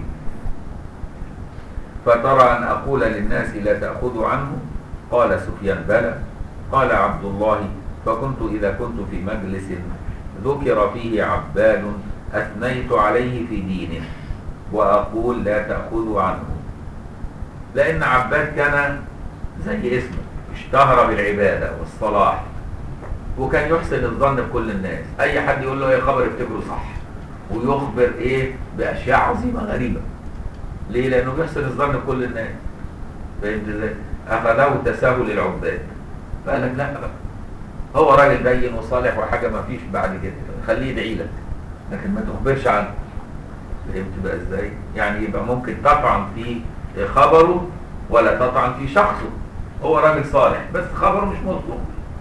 فترى ان اقول للناس لا تاخذوا عنه قال سفيان بلى قال عبد الله فكنت إذا كنت في مجلس ذكر فيه عباد أثنيت عليه في دينه وأقول لا تأخذوا عنه لأن عباد كان زي اسمه اشتهر بالعبادة والصلاح وكان يحسن الظن بكل الناس أي حد يقول له ايه خبر افتكره صح ويخبر ايه بأشياء عظيمة غريبة ليه لأنه بيحسن الظن بكل الناس فهمت ازاي أخذه تساهل العباد فقال لك لا بقى هو راجل دين وصالح وحاجة ما فيش بعد كده خليه يدعي لك لكن ما تخبرش عنه فهمت بقى ازاي يعني يبقى ممكن تطعن في خبره ولا تطعن في شخصه هو راجل صالح بس خبره مش مظبوط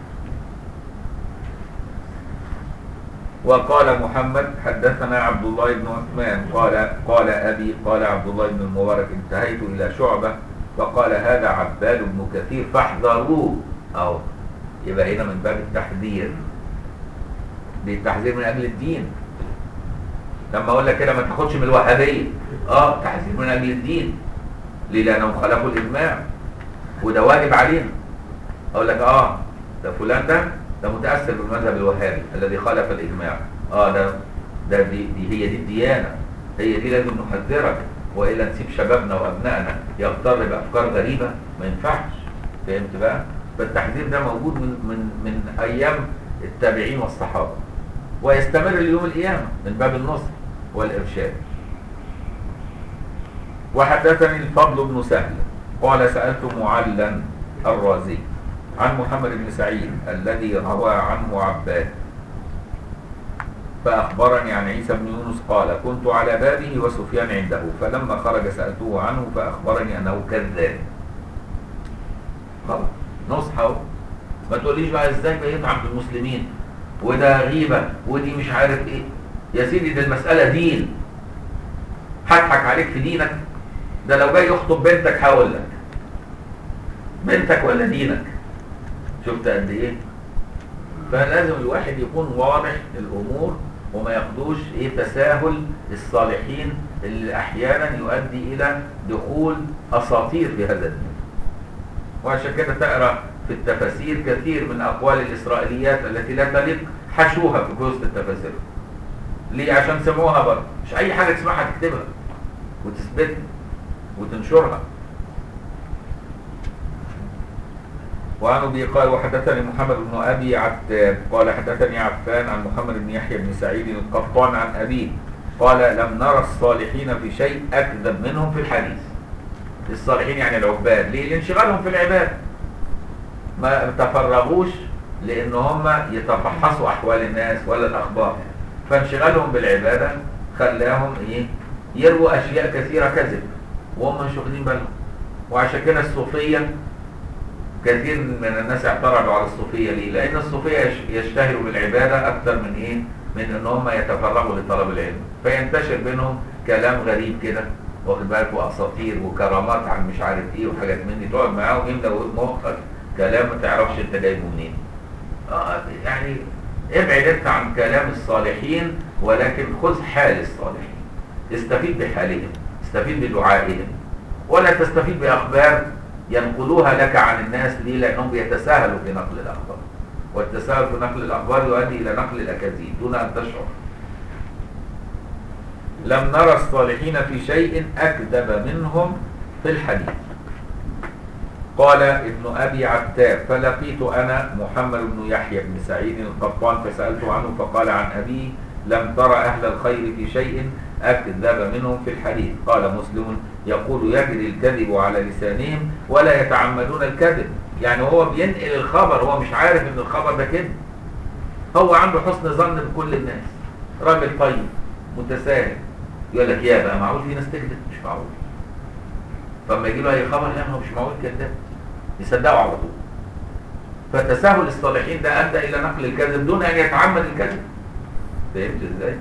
وقال محمد حدثنا عبد الله بن عثمان قال قال ابي قال عبد الله بن المبارك انتهيت الى شعبه فقال هذا عباد بن كثير فاحذروه أو يبقى هنا من باب التحذير بالتحذير من أجل الدين لما أقول لك كده ما تاخدش من الوهابية اه تحذير من أجل الدين ليه لأنهم خلقوا الإجماع وده واجب علينا أقول لك اه ده فلان ده ده متأثر بالمذهب الوهابي الذي خالف الإجماع اه ده ده دي, دي هي دي الديانة هي دي لازم نحذرك والا نسيب شبابنا وابنائنا يغتر بافكار غريبه ما ينفعش فهمت بقى فالتحذير ده موجود من من من ايام التابعين والصحابه ويستمر ليوم القيامه من باب النصر والارشاد وحدثني الفضل بن سهل قال سالت معلا الرازي عن محمد بن سعيد الذي روى عنه عباد فأخبرني عن عيسى بن يونس قال كنت على بابه وسفيان عنده فلما خرج سألته عنه فأخبرني أنه كذاب خلاص نصحه ما تقوليش بقى ازاي بيطعم في المسلمين وده غيبة ودي مش عارف ايه يا سيدي ده المسألة دين هضحك عليك في دينك ده لو جاي يخطب بنتك هقول لك بنتك ولا دينك شفت قد ايه فلازم الواحد يكون واضح الامور وما ياخدوش ايه تساهل الصالحين اللي احيانا يؤدي الى دخول اساطير في هذا الدين وعشان كده تقرا في التفاسير كثير من اقوال الاسرائيليات التي لا تليق حشوها في وسط التفاسير ليه عشان سموها برضه مش اي حاجه تسمعها تكتبها وتثبتها وتنشرها وعن ابي قال وحدثني محمد بن ابي عتاب قال حدثني عفان عن محمد بن يحيى بن سعيد القطان عن ابيه قال لم نرى الصالحين في شيء اكذب منهم في الحديث الصالحين يعني العباد ليه لانشغالهم في العباده ما تفرغوش لان هم يتفحصوا احوال الناس ولا الاخبار فانشغالهم بالعباده خلاهم ايه يرووا اشياء كثيره كذب وهم مش واخدين بالهم وعشان كده الصوفيه كثير من الناس اعترضوا على الصوفيه ليه؟ لان الصوفيه يشتهروا بالعباده اكثر من ايه؟ من ان هم يتفرغوا لطلب العلم فينتشر بينهم كلام غريب كده واخد بالك واساطير وكرامات عن مش عارف ايه وحاجات من دي تقعد معاهم يملى مخك كلام ما تعرفش انت جايبه منين. اه يعني ابعد انت عن كلام الصالحين ولكن خذ حال الصالحين استفيد بحالهم استفيد بدعائهم ولا تستفيد بأخبار ينقلوها لك عن الناس ليه لأنهم بيتساهلوا في نقل الأخبار والتساهل في نقل الأخبار يؤدي إلى نقل الأكاذيب دون أن تشعر لم نرى الصالحين في شيء أكذب منهم في الحديث قال ابن أبي عتاب فلقيت أنا محمد بن يحيى بن سعيد القطان فسألت عنه فقال عن أبيه لم ترى أهل الخير في شيء أكذب منهم في الحديث قال مسلم يقول يجري الكذب على لسانهم ولا يتعمدون الكذب يعني هو بينقل الخبر هو مش عارف ان الخبر ده كذب هو عنده حسن ظن بكل الناس راجل طيب متساهل يقول لك يا بقى معقول في ناس تكذب مش معقول فلما يجي له اي خبر لا هو مش معقول كذاب يصدقوا على طول فتساهل الصالحين ده ادى الى نقل الكذب دون ان يتعمد الكذب فهمت ازاي؟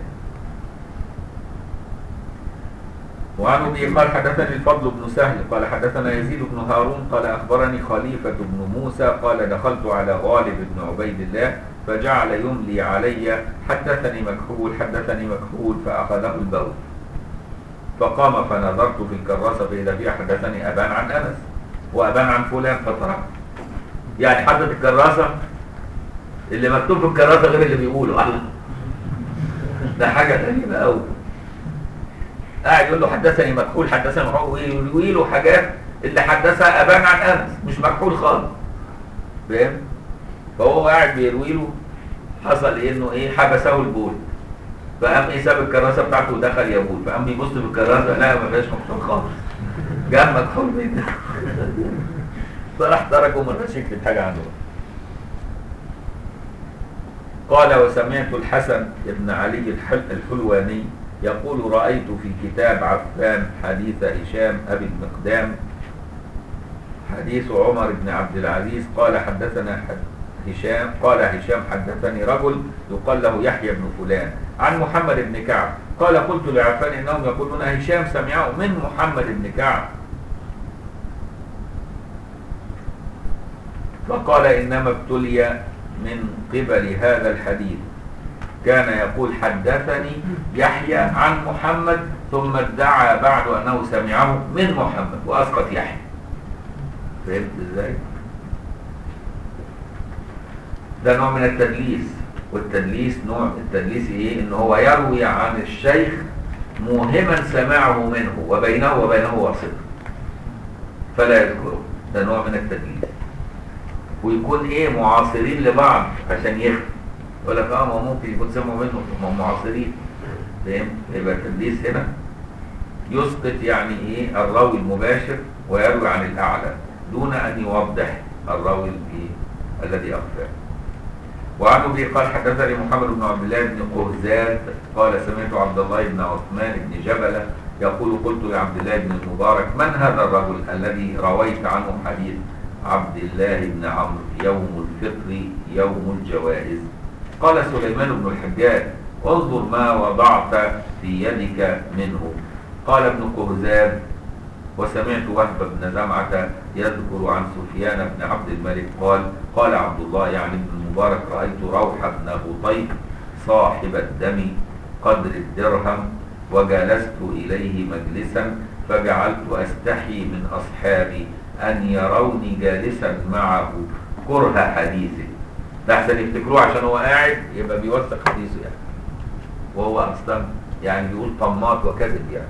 وعن ابي قال حدثني الفضل بن سهل قال حدثنا يزيد بن هارون قال اخبرني خليفه بن موسى قال دخلت على غالب بن عبيد الله فجعل يملي علي حدثني مكحول حدثني مكحول فاخذه البول فقام فنظرت في الكراسه فاذا فيها حدثني ابان عن انس وابان عن فلان فتركت يعني حدث الكراسه اللي مكتوب في الكراسه غير اللي بيقوله الله ده حاجه غريبه قوي قاعد يقول له حدثني مكحول حدثني مكحول ويروي له حاجات اللي حدثها ابان عن انس مش مكحول خالص فاهم فهو قاعد بيروي له حصل إيه انه ايه حبسه البول فقام ايه ساب الكراسه بتاعته ودخل يبول فقام بيبص في الكراسه لا ما فيهاش مكحول خالص جاب مكحول منه فراح تركه وما رضاش يكتب حاجه عنه قال وسمعت الحسن بن علي الحل الحلواني يقول رأيت في كتاب عفان حديث هشام أبي المقدام حديث عمر بن عبد العزيز قال حدثنا هشام قال هشام حدثني رجل يقال له يحيى بن فلان عن محمد بن كعب قال قلت لعفان انهم يقولون هشام سمعه من محمد بن كعب فقال انما ابتلي من قبل هذا الحديث كان يقول حدثني يحيى عن محمد ثم ادعى بعد انه سمعه من محمد واسقط يحيى فهمت ازاي ده نوع من التدليس والتدليس نوع التدليس ايه ان هو يروي عن الشيخ موهما سماعه منه وبينه وبينه واسطه فلا يذكره ده نوع من التدليس ويكون ايه معاصرين لبعض عشان يخفي يقول لك اه ما ممكن يكون سمعوا منه هم معاصرين فاهم يبقى التدليس هنا يسقط يعني ايه الراوي المباشر ويروي عن الاعلى دون ان يوضح الراوي الايه الذي اخفاه وعن ابي قال حدثني محمد بن عبد الله بن قهزاد قال سمعت عبد الله بن عثمان بن جبله يقول قلت لعبد الله بن المبارك من هذا الرجل الذي رويت عنه حديث عبد الله بن عمرو يوم الفطر يوم الجوائز قال سليمان بن الحجاج انظر ما وضعت في يدك منه قال ابن قهزاد وسمعت وهب بن زمعة يذكر عن سفيان بن عبد الملك قال قال عبد الله يعني ابن المبارك رأيت روح بن غطيف صاحب الدم قدر الدرهم وجلست إليه مجلسا فجعلت أستحي من أصحابي أن يروني جالسا معه كره حديثه ده احسن يفتكروه عشان هو قاعد يبقى بيوثق حديثه يعني وهو اصلا يعني بيقول طماط وكذب يعني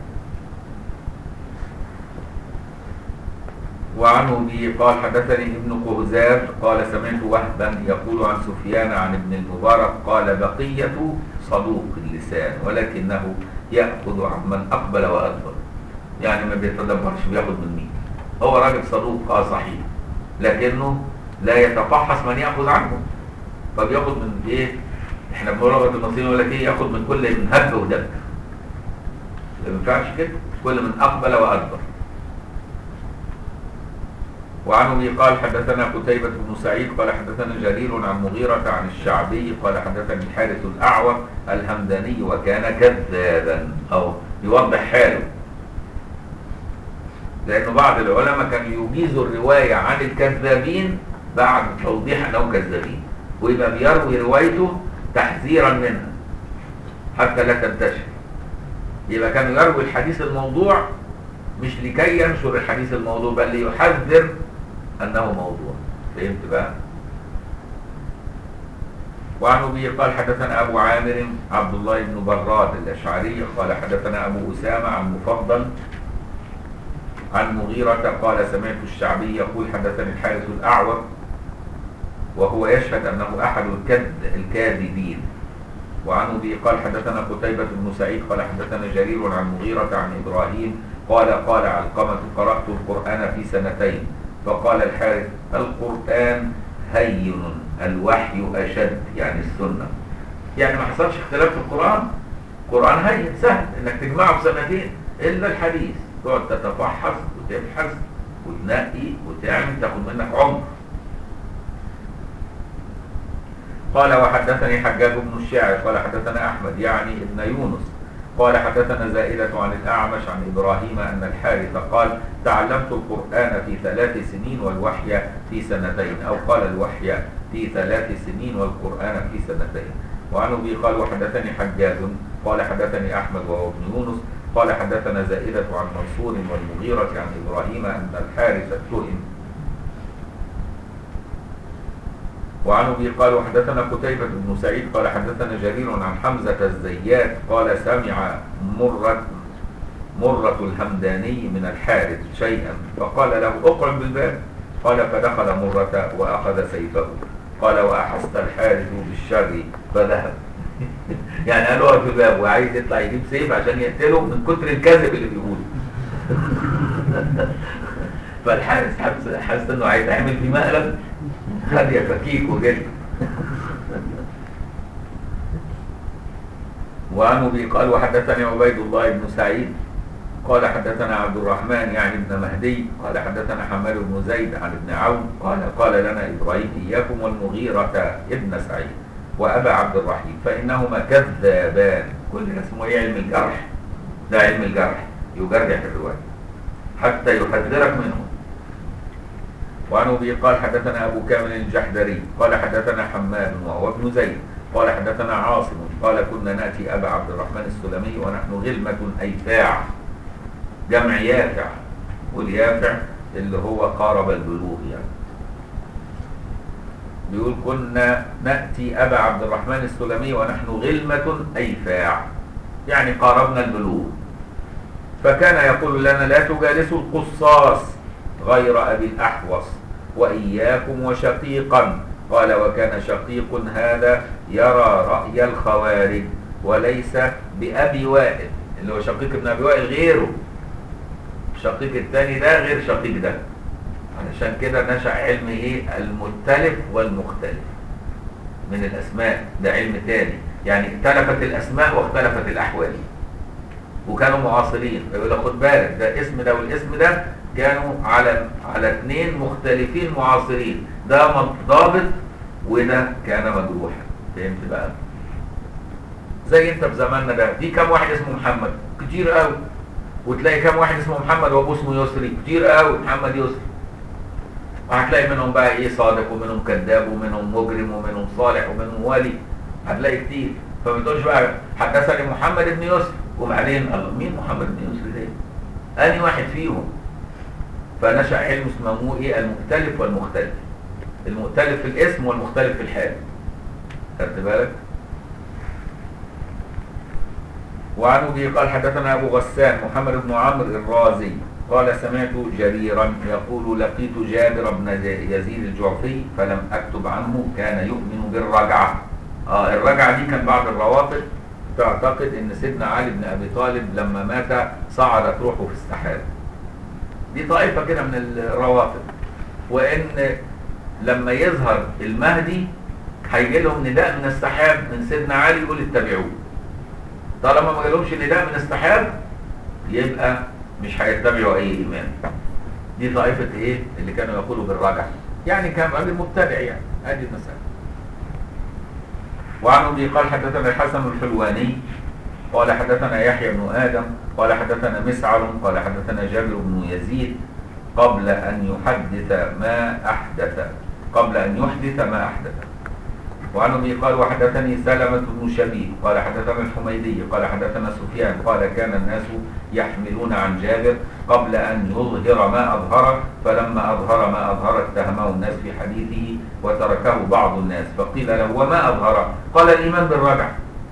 وعنه به قال حدثني ابن قهزاد قال سمعت وهبا يقول عن سفيان عن ابن المبارك قال بقية صدوق اللسان ولكنه يأخذ عمن أقبل وأدبر يعني ما بيتدبرش بياخد من مين هو راجل صدوق اه صحيح لكنه لا يتفحص من يأخذ عنه فبياخد من ايه احنا بلغه المصريين يقول لك ايه ياخد من كل من هب ودب ما ينفعش كده كل من اقبل وادبر وعن ابي قال حدثنا قتيبة بن سعيد قال حدثنا جرير عن مغيرة عن الشعبي قال حدثني الحارث الأعور الهمداني وكان كذابا أو يوضح حاله لأنه بعض العلماء كانوا يجيزوا الرواية عن الكذابين بعد توضيح أنهم كذابين ويبقى بيروي روايته تحذيرا منها حتى لا تنتشر يبقى كانوا يروي الحديث الموضوع مش لكي ينشر الحديث الموضوع بل ليحذر انه موضوع فهمت بقى وعن ابي قال حدثنا ابو عامر عبد الله بن براد الاشعري قال حدثنا ابو اسامه عن مفضل عن مغيرة قال سمعت الشعبي يقول حدثني الحارث الأعور وهو يشهد أنه أحد الكذ الكاذبين وعن أبي قال حدثنا قتيبة بن سعيد قال حدثنا جرير عن مغيرة عن إبراهيم قال قال علقمة قرأت القرآن في سنتين فقال الحارث القرآن هين الوحي أشد يعني السنة يعني ما حصلش اختلاف في القرآن القرآن هين سهل انك تجمعه في سنتين إلا الحديث تقعد تتفحص وتبحث وتنقي وتعمل تاخد منك عمر قال وحدثني حجاج بن الشاعر قال حدثنا أحمد يعني ابن يونس قال حدثنا زائدة عن الأعمش عن إبراهيم أن الحارث قال تعلمت القرآن في ثلاث سنين والوحي في سنتين أو قال الوحي في ثلاث سنين والقرآن في سنتين وعن أبي قال وحدثني حجاج قال حدثني أحمد وهو ابن يونس قال حدثنا زائدة عن منصور والمغيرة عن إبراهيم أن الحارث اتهم وعن ابي قال وحدثنا قتيبة بن سعيد قال حدثنا جرير عن حمزة الزيات قال سمع مرة مرة الهمداني من الحارث شيئا فقال له اقعد بالباب قال فدخل مرة وأخذ سيفه قال وأحس الحارث بالشر فذهب يعني قال اقعد في الباب وعايز يطلع يجيب سيف عشان يقتله من كتر الكذب اللي بيقوله فالحارس حس حس انه هيتعمل في مقلب خد يفكيك وجد وعن ابي قال وحدثني عبيد الله بن سعيد قال حدثنا عبد الرحمن يعني ابن مهدي قال حدثنا حماد بن زيد عن ابن عون قال قال لنا ابراهيم اياكم والمغيرة ابن سعيد وابا عبد الرحيم فانهما كذابان كل ده اسمه ايه علم الجرح ده علم الجرح يجرح الروايه حتى يحذرك منه وعن ابي قال حدثنا ابو كامل الجحدري قال حدثنا حماد وهو ابن زيد قال حدثنا عاصم قال كنا ناتي ابا عبد الرحمن السلمي ونحن غلمة ايفاع جمع يافع واليافع اللي هو قارب البلوغ يعني بيقول كنا ناتي ابا عبد الرحمن السلمي ونحن غلمة ايفاع يعني قاربنا البلوغ فكان يقول لنا لا تجالسوا القصاص غير أبي الأحوص وإياكم وشقيقا قال وكان شقيق هذا يرى رأي الخوارج وليس بأبي وائل اللي هو شقيق ابن أبي وائل غيره الشقيق الثاني ده غير شقيق ده علشان كده نشأ علم ايه المختلف والمختلف من الأسماء ده علم تاني يعني اختلفت الأسماء واختلفت الأحوال وكانوا معاصرين فيقول لك خد بالك ده اسم ده والاسم ده كانوا على على اثنين مختلفين معاصرين ده ضابط وده كان مجروحا فهمت بقى زي انت في زماننا ده في كم واحد اسمه محمد كتير قوي وتلاقي كم واحد اسمه محمد وابوه اسمه يسري كتير قوي محمد يسري وهتلاقي منهم بقى ايه صادق ومنهم كذاب ومنهم مجرم ومنهم صالح ومنهم ولي هتلاقي كتير فما تقولش بقى حدثني محمد بن يسري وبعدين الله مين محمد بن يسري ده؟ انهي واحد فيهم؟ فنشأ علم اسمه ايه المختلف والمختلف المختلف في الاسم والمختلف في الحال خدت بالك وعن ابي قال حدثنا ابو غسان محمد بن عمرو الرازي قال سمعت جريرا يقول لقيت جابر بن يزيد الجعفي فلم اكتب عنه كان يؤمن بالرجعه اه الرجعه دي كان بعض الروافض تعتقد ان سيدنا علي بن ابي طالب لما مات صعدت روحه في السحاب دي طائفة كده من الروافض وان لما يظهر المهدي هيجي لهم نداء من السحاب من سيدنا علي يقول اتبعوه طالما ما جالهمش نداء من السحاب يبقى مش هيتبعوا اي امام دي طائفة ايه اللي كانوا يقولوا بالرجع يعني كان راجل مبتدع يعني ادي المسألة وعن ابي قال حدثنا الحسن الحلواني قال حدثنا يحيى بن آدم قال حدثنا مسعر قال حدثنا جابر بن يزيد قبل أن يحدث ما أحدث قبل أن يحدث ما أحدث وعن ابي قال وحدثني سلمة بن شبيب قال حدثنا الحميدي قال حدثنا سفيان قال كان الناس يحملون عن جابر قبل ان يظهر ما اظهر فلما اظهر ما اظهر اتهمه الناس في حديثه وتركه بعض الناس فقيل له وما اظهر قال الايمان بالرجع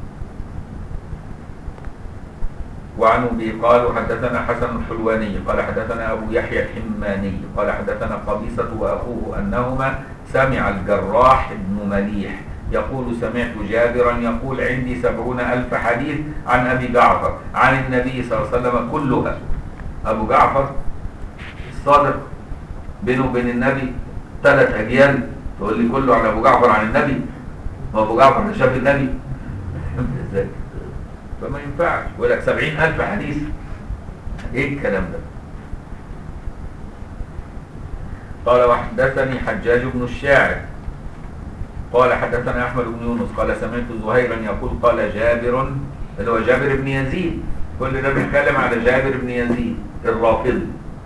وعن ابي قال حدثنا حسن الحلواني قال حدثنا ابو يحيى الحماني قال حدثنا قبيصة واخوه انهما سمع الجراح بن مليح يقول سمعت جابرا يقول عندي سبعون ألف حديث عن أبي جعفر عن النبي صلى الله عليه وسلم كلها أبو جعفر الصادق بينه وبين النبي ثلاث أجيال تقول لي كله عن أبو جعفر عن النبي ما أبو جعفر ده شاف النبي ازاي فما ينفعش يقول لك سبعين ألف حديث إيه الكلام ده قال وحدثني حجاج بن الشاعر قال حدثنا احمد بن يونس قال سمعت زهيرا يقول قال جابر اللي هو جابر بن يزيد كل ده بيتكلم على جابر بن يزيد الرافضي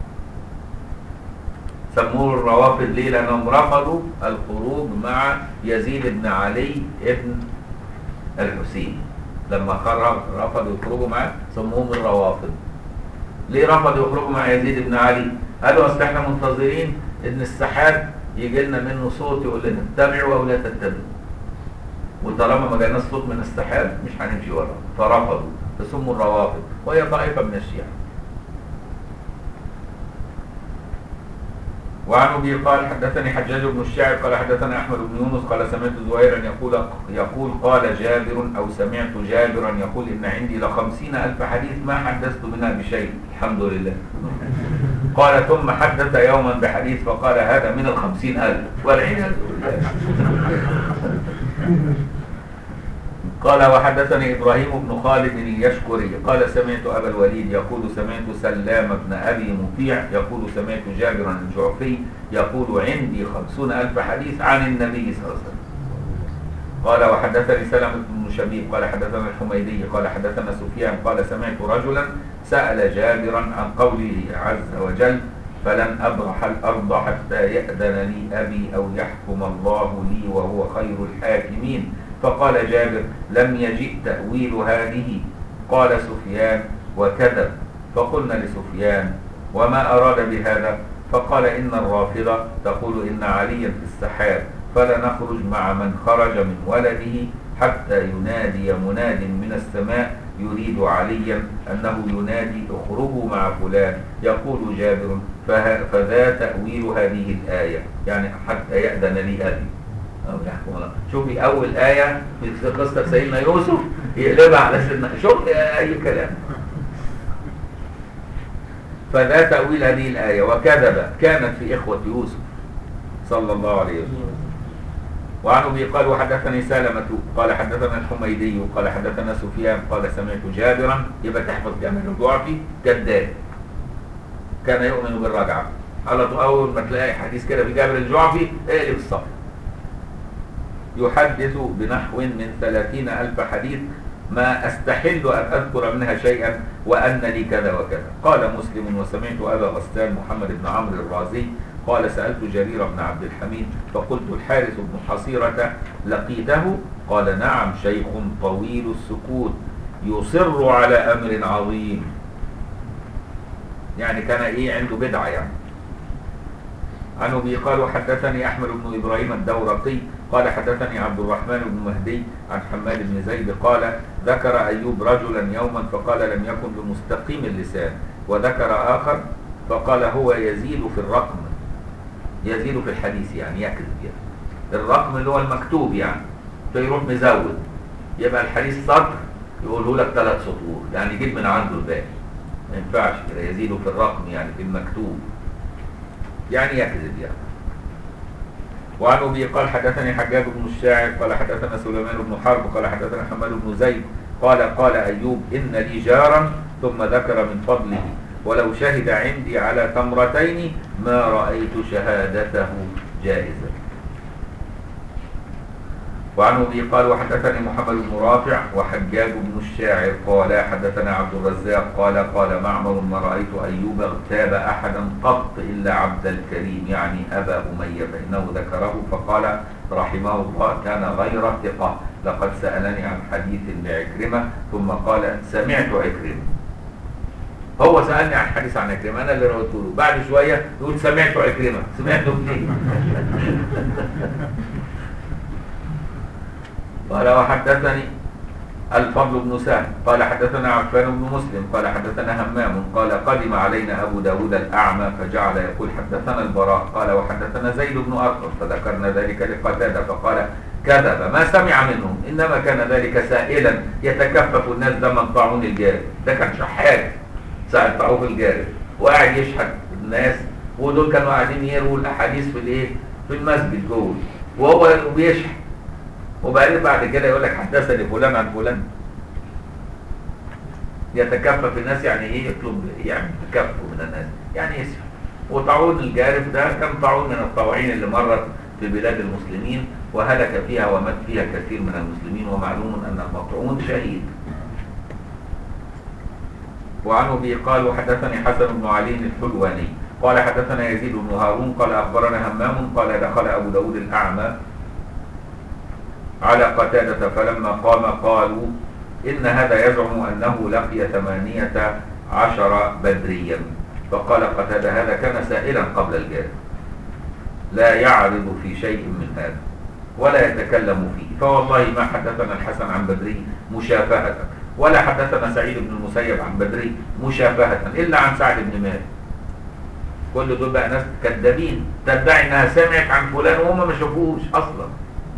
سموه الروافض ليه لانهم رفضوا الخروج مع يزيد بن علي ابن الحسين لما خرج رفضوا يخرجوا معاه سموهم الروافض ليه رفضوا يخرجوا مع يزيد بن علي قالوا اصل احنا منتظرين ان السحاب يجي لنا منه صوت يقول لنا اتبعوا او لا تتبعوا وطالما ما جالناش صوت من السحاب مش هنمشي وراه فرفضوا فسموا الروافض وهي طائفه من الشيعه وعن ابي قال حدثني حجاج بن الشاعر قال حدثنا احمد بن يونس قال سمعت زهيرا يقول يقول قال جابر او سمعت جابرا يقول ان عندي لخمسين الف حديث ما حدثت منها بشيء الحمد لله قال ثم حدث يوما بحديث فقال هذا من الخمسين ألف والعياذ بالله قال وحدثني إبراهيم بن خالد اليشكري قال سمعت أبا الوليد يقول سمعت سلام بن أبي مطيع يقول سمعت جابرا الجعفي يقول عندي خمسون ألف حديث عن النبي صلى الله عليه وسلم قال وحدثني سلمة بن شبيب قال حدثنا الحميدي قال حدثنا سفيان قال سمعت رجلا سأل جابرا عن قوله عز وجل فلن أبرح الأرض حتى يأذن لي أبي أو يحكم الله لي وهو خير الحاكمين فقال جابر لم يجئ تأويل هذه قال سفيان وكذب فقلنا لسفيان وما أراد بهذا فقال إن الرافضة تقول إن عليا في السحاب فلا نخرج مع من خرج من ولده حتى ينادي مناد من السماء يريد عليا أنه ينادي اخرجوا مع فلان يقول جابر فه- فذا تأويل هذه الآية يعني حتى يأذن لي أبي أو يحكم الله شوفي أول آية في قصة سيدنا يوسف يقلبها على سيدنا شوف أي كلام فذا تأويل هذه الآية وكذب كانت في إخوة يوسف صلى الله عليه وسلم وعن ابي قال وحدثني سالمة قال حدثنا الحميدي قال حدثنا سفيان قال سمعت جابرا يبقى تحفظ جامع الجعفي كذاب كان يؤمن بالرجعة على طول اول ما تلاقي حديث كده في جابر الجعفي اقلب الصف يحدث بنحو من ثلاثين ألف حديث ما أستحل أن أذكر منها شيئا وأن لي كذا وكذا قال مسلم وسمعت أبا غسان محمد بن عمرو الرازي قال سألت جرير بن عبد الحميد فقلت الحارث بن حصيرة لقيته قال نعم شيخ طويل السكوت يصر على أمر عظيم يعني كان إيه عنده بدعة يعني عن ابي قال وحدثني احمد بن ابراهيم الدورقي قال حدثني عبد الرحمن بن مهدي عن حماد بن زيد قال ذكر ايوب رجلا يوما فقال لم يكن بمستقيم اللسان وذكر اخر فقال هو يزيد في الرقم يزيد في الحديث يعني يكذب يعني الرقم اللي هو المكتوب يعني فيروح مزود يبقى الحديث سطر يقوله لك ثلاث سطور يعني يجيب من عنده الباقي ما ينفعش كده يزيد في الرقم يعني في المكتوب يعني يكذب يعني وعن ابي قال حدثني حجاج بن الشاعر قال حدثنا سليمان بن حرب قال حدثنا حماد بن زيد قال قال ايوب ان لي جارا ثم ذكر من فضله ولو شهد عندي على تمرتين ما رايت شهادته جائزه وعن ابي قال وحدثني محمد بن رافع وحجاج بن الشاعر قال حدثنا عبد الرزاق قال قال معمر ما رايت ايوب اغتاب احدا قط الا عبد الكريم يعني ابا اميه فانه ذكره فقال رحمه الله كان غير ثقة لقد سألني عن حديث لعكرمة ثم قال سمعت عكرمة هو سألني عن حديث عن عكرمة أنا اللي قلت له بعد شوية يقول سمعت عكرمة سمعته منين قال وحدثني الفضل بن سهل قال حدثنا عفان بن مسلم قال حدثنا همام قال قدم علينا أبو داود الأعمى فجعل يقول حدثنا البراء قال وحدثنا زيد بن أرقم فذكرنا ذلك لقتادة فقال كذب ما سمع منهم إنما كان ذلك سائلا يتكفف الناس دم الطاعون الجارف ده كان شحات ساعة طاعون الجارف وقاعد يشحت الناس ودول كانوا قاعدين يروا الأحاديث في الإيه في المسجد جوه وهو بيشحت وبعدين بعد كده يقول لك حدثني فلان عن فلان يتكفف الناس يعني ايه يطلب يعني تكفف من الناس يعني يسمع وطاعون الجارف ده كان طاعون من الطواعين اللي مرت في بلاد المسلمين وهلك فيها ومات فيها كثير من المسلمين ومعلوم ان المطعون شهيد وعن ابي قال وحدثني حسن بن علي الحلواني قال حدثنا يزيد بن هارون قال اخبرنا همام قال دخل ابو داود الاعمى على قتادة فلما قام قالوا إن هذا يزعم أنه لقي ثمانية عشر بدريا فقال قتادة هذا كان سائلا قبل الجارف لا يعرض في شيء من هذا ولا يتكلم فيه فوالله ما حدثنا الحسن عن بدري مشافهة ولا حدثنا سعيد بن المسيب عن بدري مشافهة إلا عن سعد بن مالك كل دول بقى ناس كذابين تدعي انها سمعت عن فلان وهم ما شافوهوش اصلا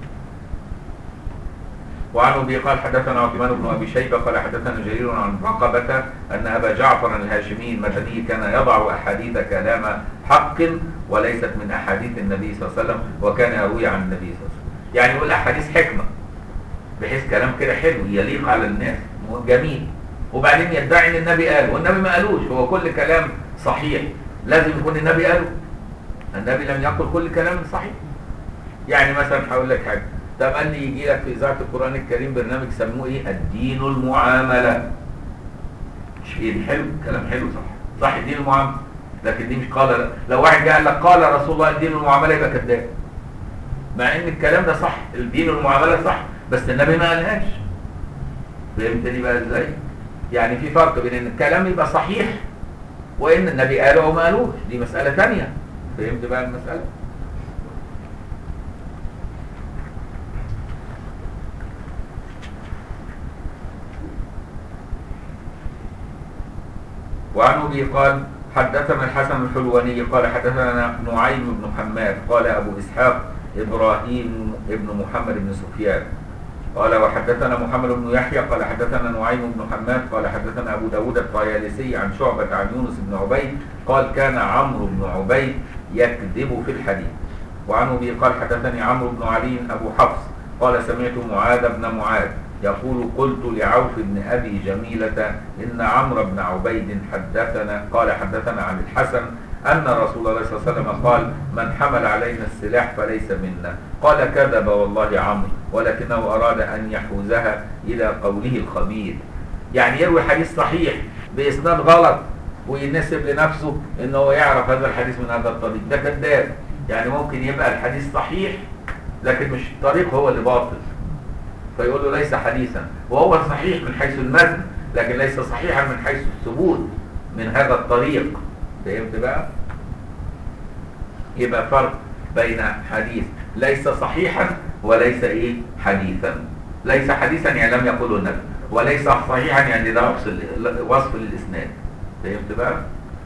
وعن ابي قال حدثنا عثمان بن ابي شيبه قال حدثنا جرير عن رقبه ان ابا جعفر الهاشمي المدني كان يضع احاديث كلام حق وليست من احاديث النبي صلى الله عليه وسلم وكان يروي عن النبي صلى الله عليه وسلم يعني يقول احاديث حكمه بحيث كلام كده حلو يليق على الناس جميل وبعدين يدعي ان النبي قاله والنبي ما قالوش هو كل كلام صحيح لازم يكون النبي قاله النبي لم يقل كل كلام صحيح يعني مثلا هقول لك حاجه طب قال لي يجي لك في اذاعه القران الكريم برنامج سموه ايه الدين المعامله مش ايه حلو كلام حلو صح صح الدين المعامله لكن دي مش قال لو واحد جه قال لك قال رسول الله الدين المعامله يبقى كذاب مع ان الكلام ده صح الدين المعامله صح بس النبي ما قالهاش فهمتني بقى ازاي يعني في فرق بين ان الكلام يبقى صحيح وان النبي قاله او ما قالوش دي مساله ثانيه فهمت بقى المساله وعن ابي قال حدثنا الحسن الحلواني قال حدثنا نعيم بن حماد قال ابو اسحاق ابراهيم ابن محمد بن سفيان قال وحدثنا محمد بن يحيى قال حدثنا نعيم بن حماد قال حدثنا ابو داود الطيالسي عن شعبة عن يونس بن عبيد قال كان عمرو بن عبيد يكذب في الحديث وعن ابي قال حدثني عمرو بن علي ابو حفص قال سمعت معاذ بن معاذ يقول قلت لعوف بن ابي جميلة ان عمرو بن عبيد حدثنا قال حدثنا عن الحسن ان رسول الله صلى الله عليه وسلم قال من حمل علينا السلاح فليس منا قال كذب والله عمرو ولكنه اراد ان يحوزها الى قوله الخبير يعني يروي حديث صحيح باسناد غلط وينسب لنفسه ان هو يعرف هذا الحديث من هذا الطريق ده كذاب يعني ممكن يبقى الحديث صحيح لكن مش الطريق هو اللي باطل فيقول له ليس حديثا وهو صحيح من حيث المتن لكن ليس صحيحا من حيث الثبوت من هذا الطريق فهمت بقى يبقى فرق بين حديث ليس صحيحا وليس ايه حديثا ليس حديثا يعني لم يقله النبي وليس صحيحا يعني ده وصف وصف للاسناد فهمت بقى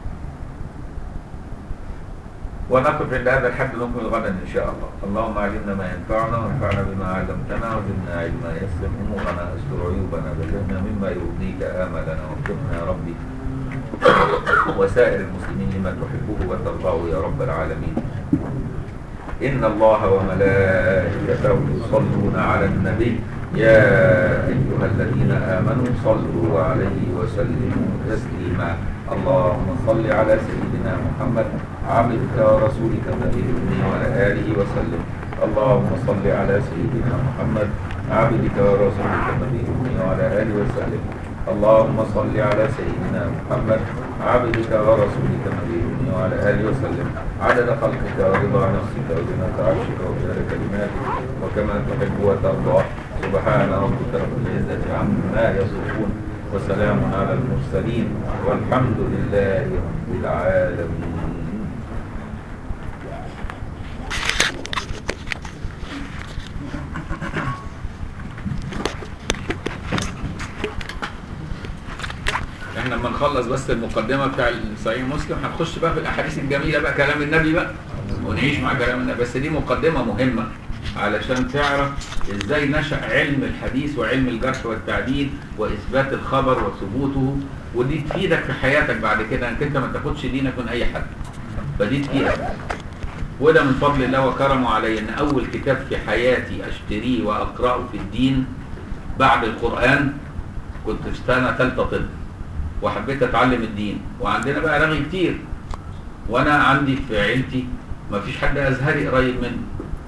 ونقف عند هذا الحد نكمل غدا ان شاء الله اللهم علمنا ما ينفعنا وانفعنا بما علمتنا وزدنا علما يسر امورنا استر عيوبنا بلغنا مما يرضيك املنا وفقنا يا ربي وسائر المسلمين لما تحبه وترضاه يا رب العالمين إن الله وملائكته يصلون على النبي يا أيها الذين آمنوا صلوا عليه وسلموا تسليما اللهم صل على سيدنا محمد عبدك ورسولك النبي الأمي وعلى آله وسلم اللهم صل على سيدنا محمد عبدك ورسولك النبي الأمي وعلى آله وسلم اللهم صل على سيدنا محمد عبدك ورسولك نبينا وعلى اله وسلم عدد خلقك ورضا نفسك وزنة عرشك ومدار كلماتك وكما تحب وترضى سبحان ربك رب العزة عما يصفون وسلام على المرسلين والحمد لله رب العالمين احنا لما نخلص بس المقدمه بتاع صحيح مسلم هنخش بقى في الاحاديث الجميله بقى كلام النبي بقى ونعيش مع كلام النبي بس دي مقدمه مهمه علشان تعرف ازاي نشا علم الحديث وعلم الجرح والتعديل واثبات الخبر وثبوته ودي تفيدك في حياتك بعد كده انك انت ما تاخدش دينك من اي حد فدي تفيدك وده من فضل الله وكرمه علي ان اول كتاب في حياتي اشتريه واقراه في الدين بعد القران كنت في سنه ثالثه طب وحبيت اتعلم الدين وعندنا بقى رغي كتير وانا عندي في عيلتي ما فيش حد ازهري قريب مني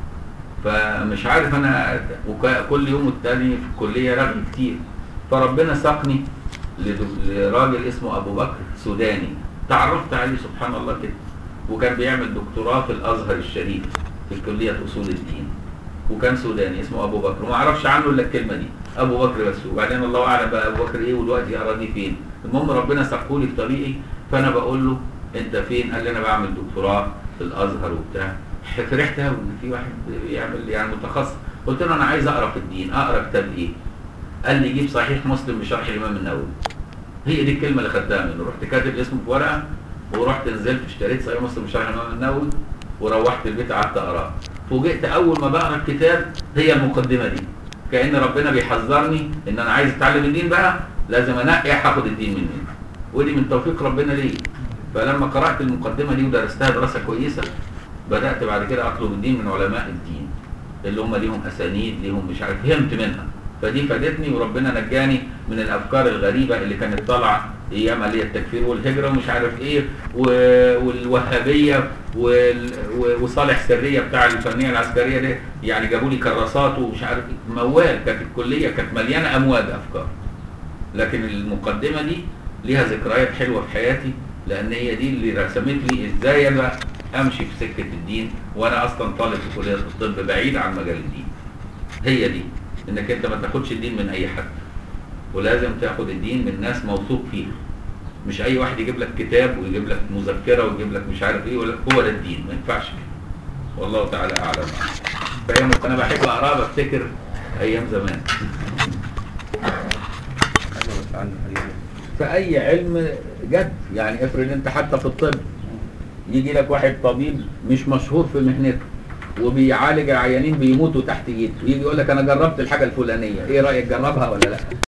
فمش عارف انا وكل يوم والتاني في الكليه رغي كتير فربنا ساقني لد- لراجل اسمه ابو بكر سوداني تعرفت عليه سبحان الله كده وكان بيعمل دكتوراه في الازهر الشريف في كليه اصول الدين وكان سوداني اسمه ابو بكر وما اعرفش عنه الا الكلمه دي ابو بكر بس وبعدين الله اعلم بقى ابو بكر ايه ودلوقتي اراضي فين المهم ربنا سقولي في طريقي فانا بقول له انت فين قال لي انا بعمل دكتوراه في الازهر وبتاع فرحت قوي ان في واحد يعمل يعني متخصص قلت له انا عايز اقرا في الدين اقرا كتاب ايه قال لي جيب صحيح مسلم بشرح الامام النووي هي دي الكلمه اللي خدتها منه رحت كاتب اسمه في ورقه ورحت نزلت اشتريت صحيح مسلم بشرح الامام النووي وروحت البيت قعدت اقراه فوجئت اول ما بقرا الكتاب هي المقدمه دي كان ربنا بيحذرني ان انا عايز اتعلم الدين بقى لازم انقي هاخد الدين منين ودي من توفيق ربنا لي فلما قرات المقدمه دي ودرستها دراسه كويسه بدات بعد كده اطلب الدين من علماء الدين اللي هم ليهم اسانيد ليهم مش عارف فهمت منها فدي فادتني وربنا نجاني من الافكار الغريبه اللي كانت طالعه ايام عمليه التكفير والهجره ومش عارف ايه و- والوهابيه وال- و- وصالح سريه بتاع الفنيه العسكريه دي يعني جابوا لي كراسات ومش عارف إيه. موال كانت الكليه كانت مليانه امواج افكار لكن المقدمه دي ليها ذكريات حلوه في حياتي لان هي دي اللي رسمت لي ازاي انا امشي في سكه الدين وانا اصلا طالب في كليه الطب بعيد عن مجال الدين هي دي انك انت ما تاخدش الدين من اي حد ولازم تاخد الدين من ناس موثوق فيها مش اي واحد يجيب لك كتاب ويجيب لك مذكره ويجيب لك مش عارف ايه ولا هو ده الدين ما ينفعش كده والله تعالى اعلم فاهم انا بحب اقرا بفتكر ايام زمان في اي علم جد يعني افرض انت حتى في الطب يجي لك واحد طبيب مش مشهور في مهنته وبيعالج عيانين بيموتوا تحت ايده ويجي يقول لك انا جربت الحاجه الفلانيه ايه رايك جربها ولا لا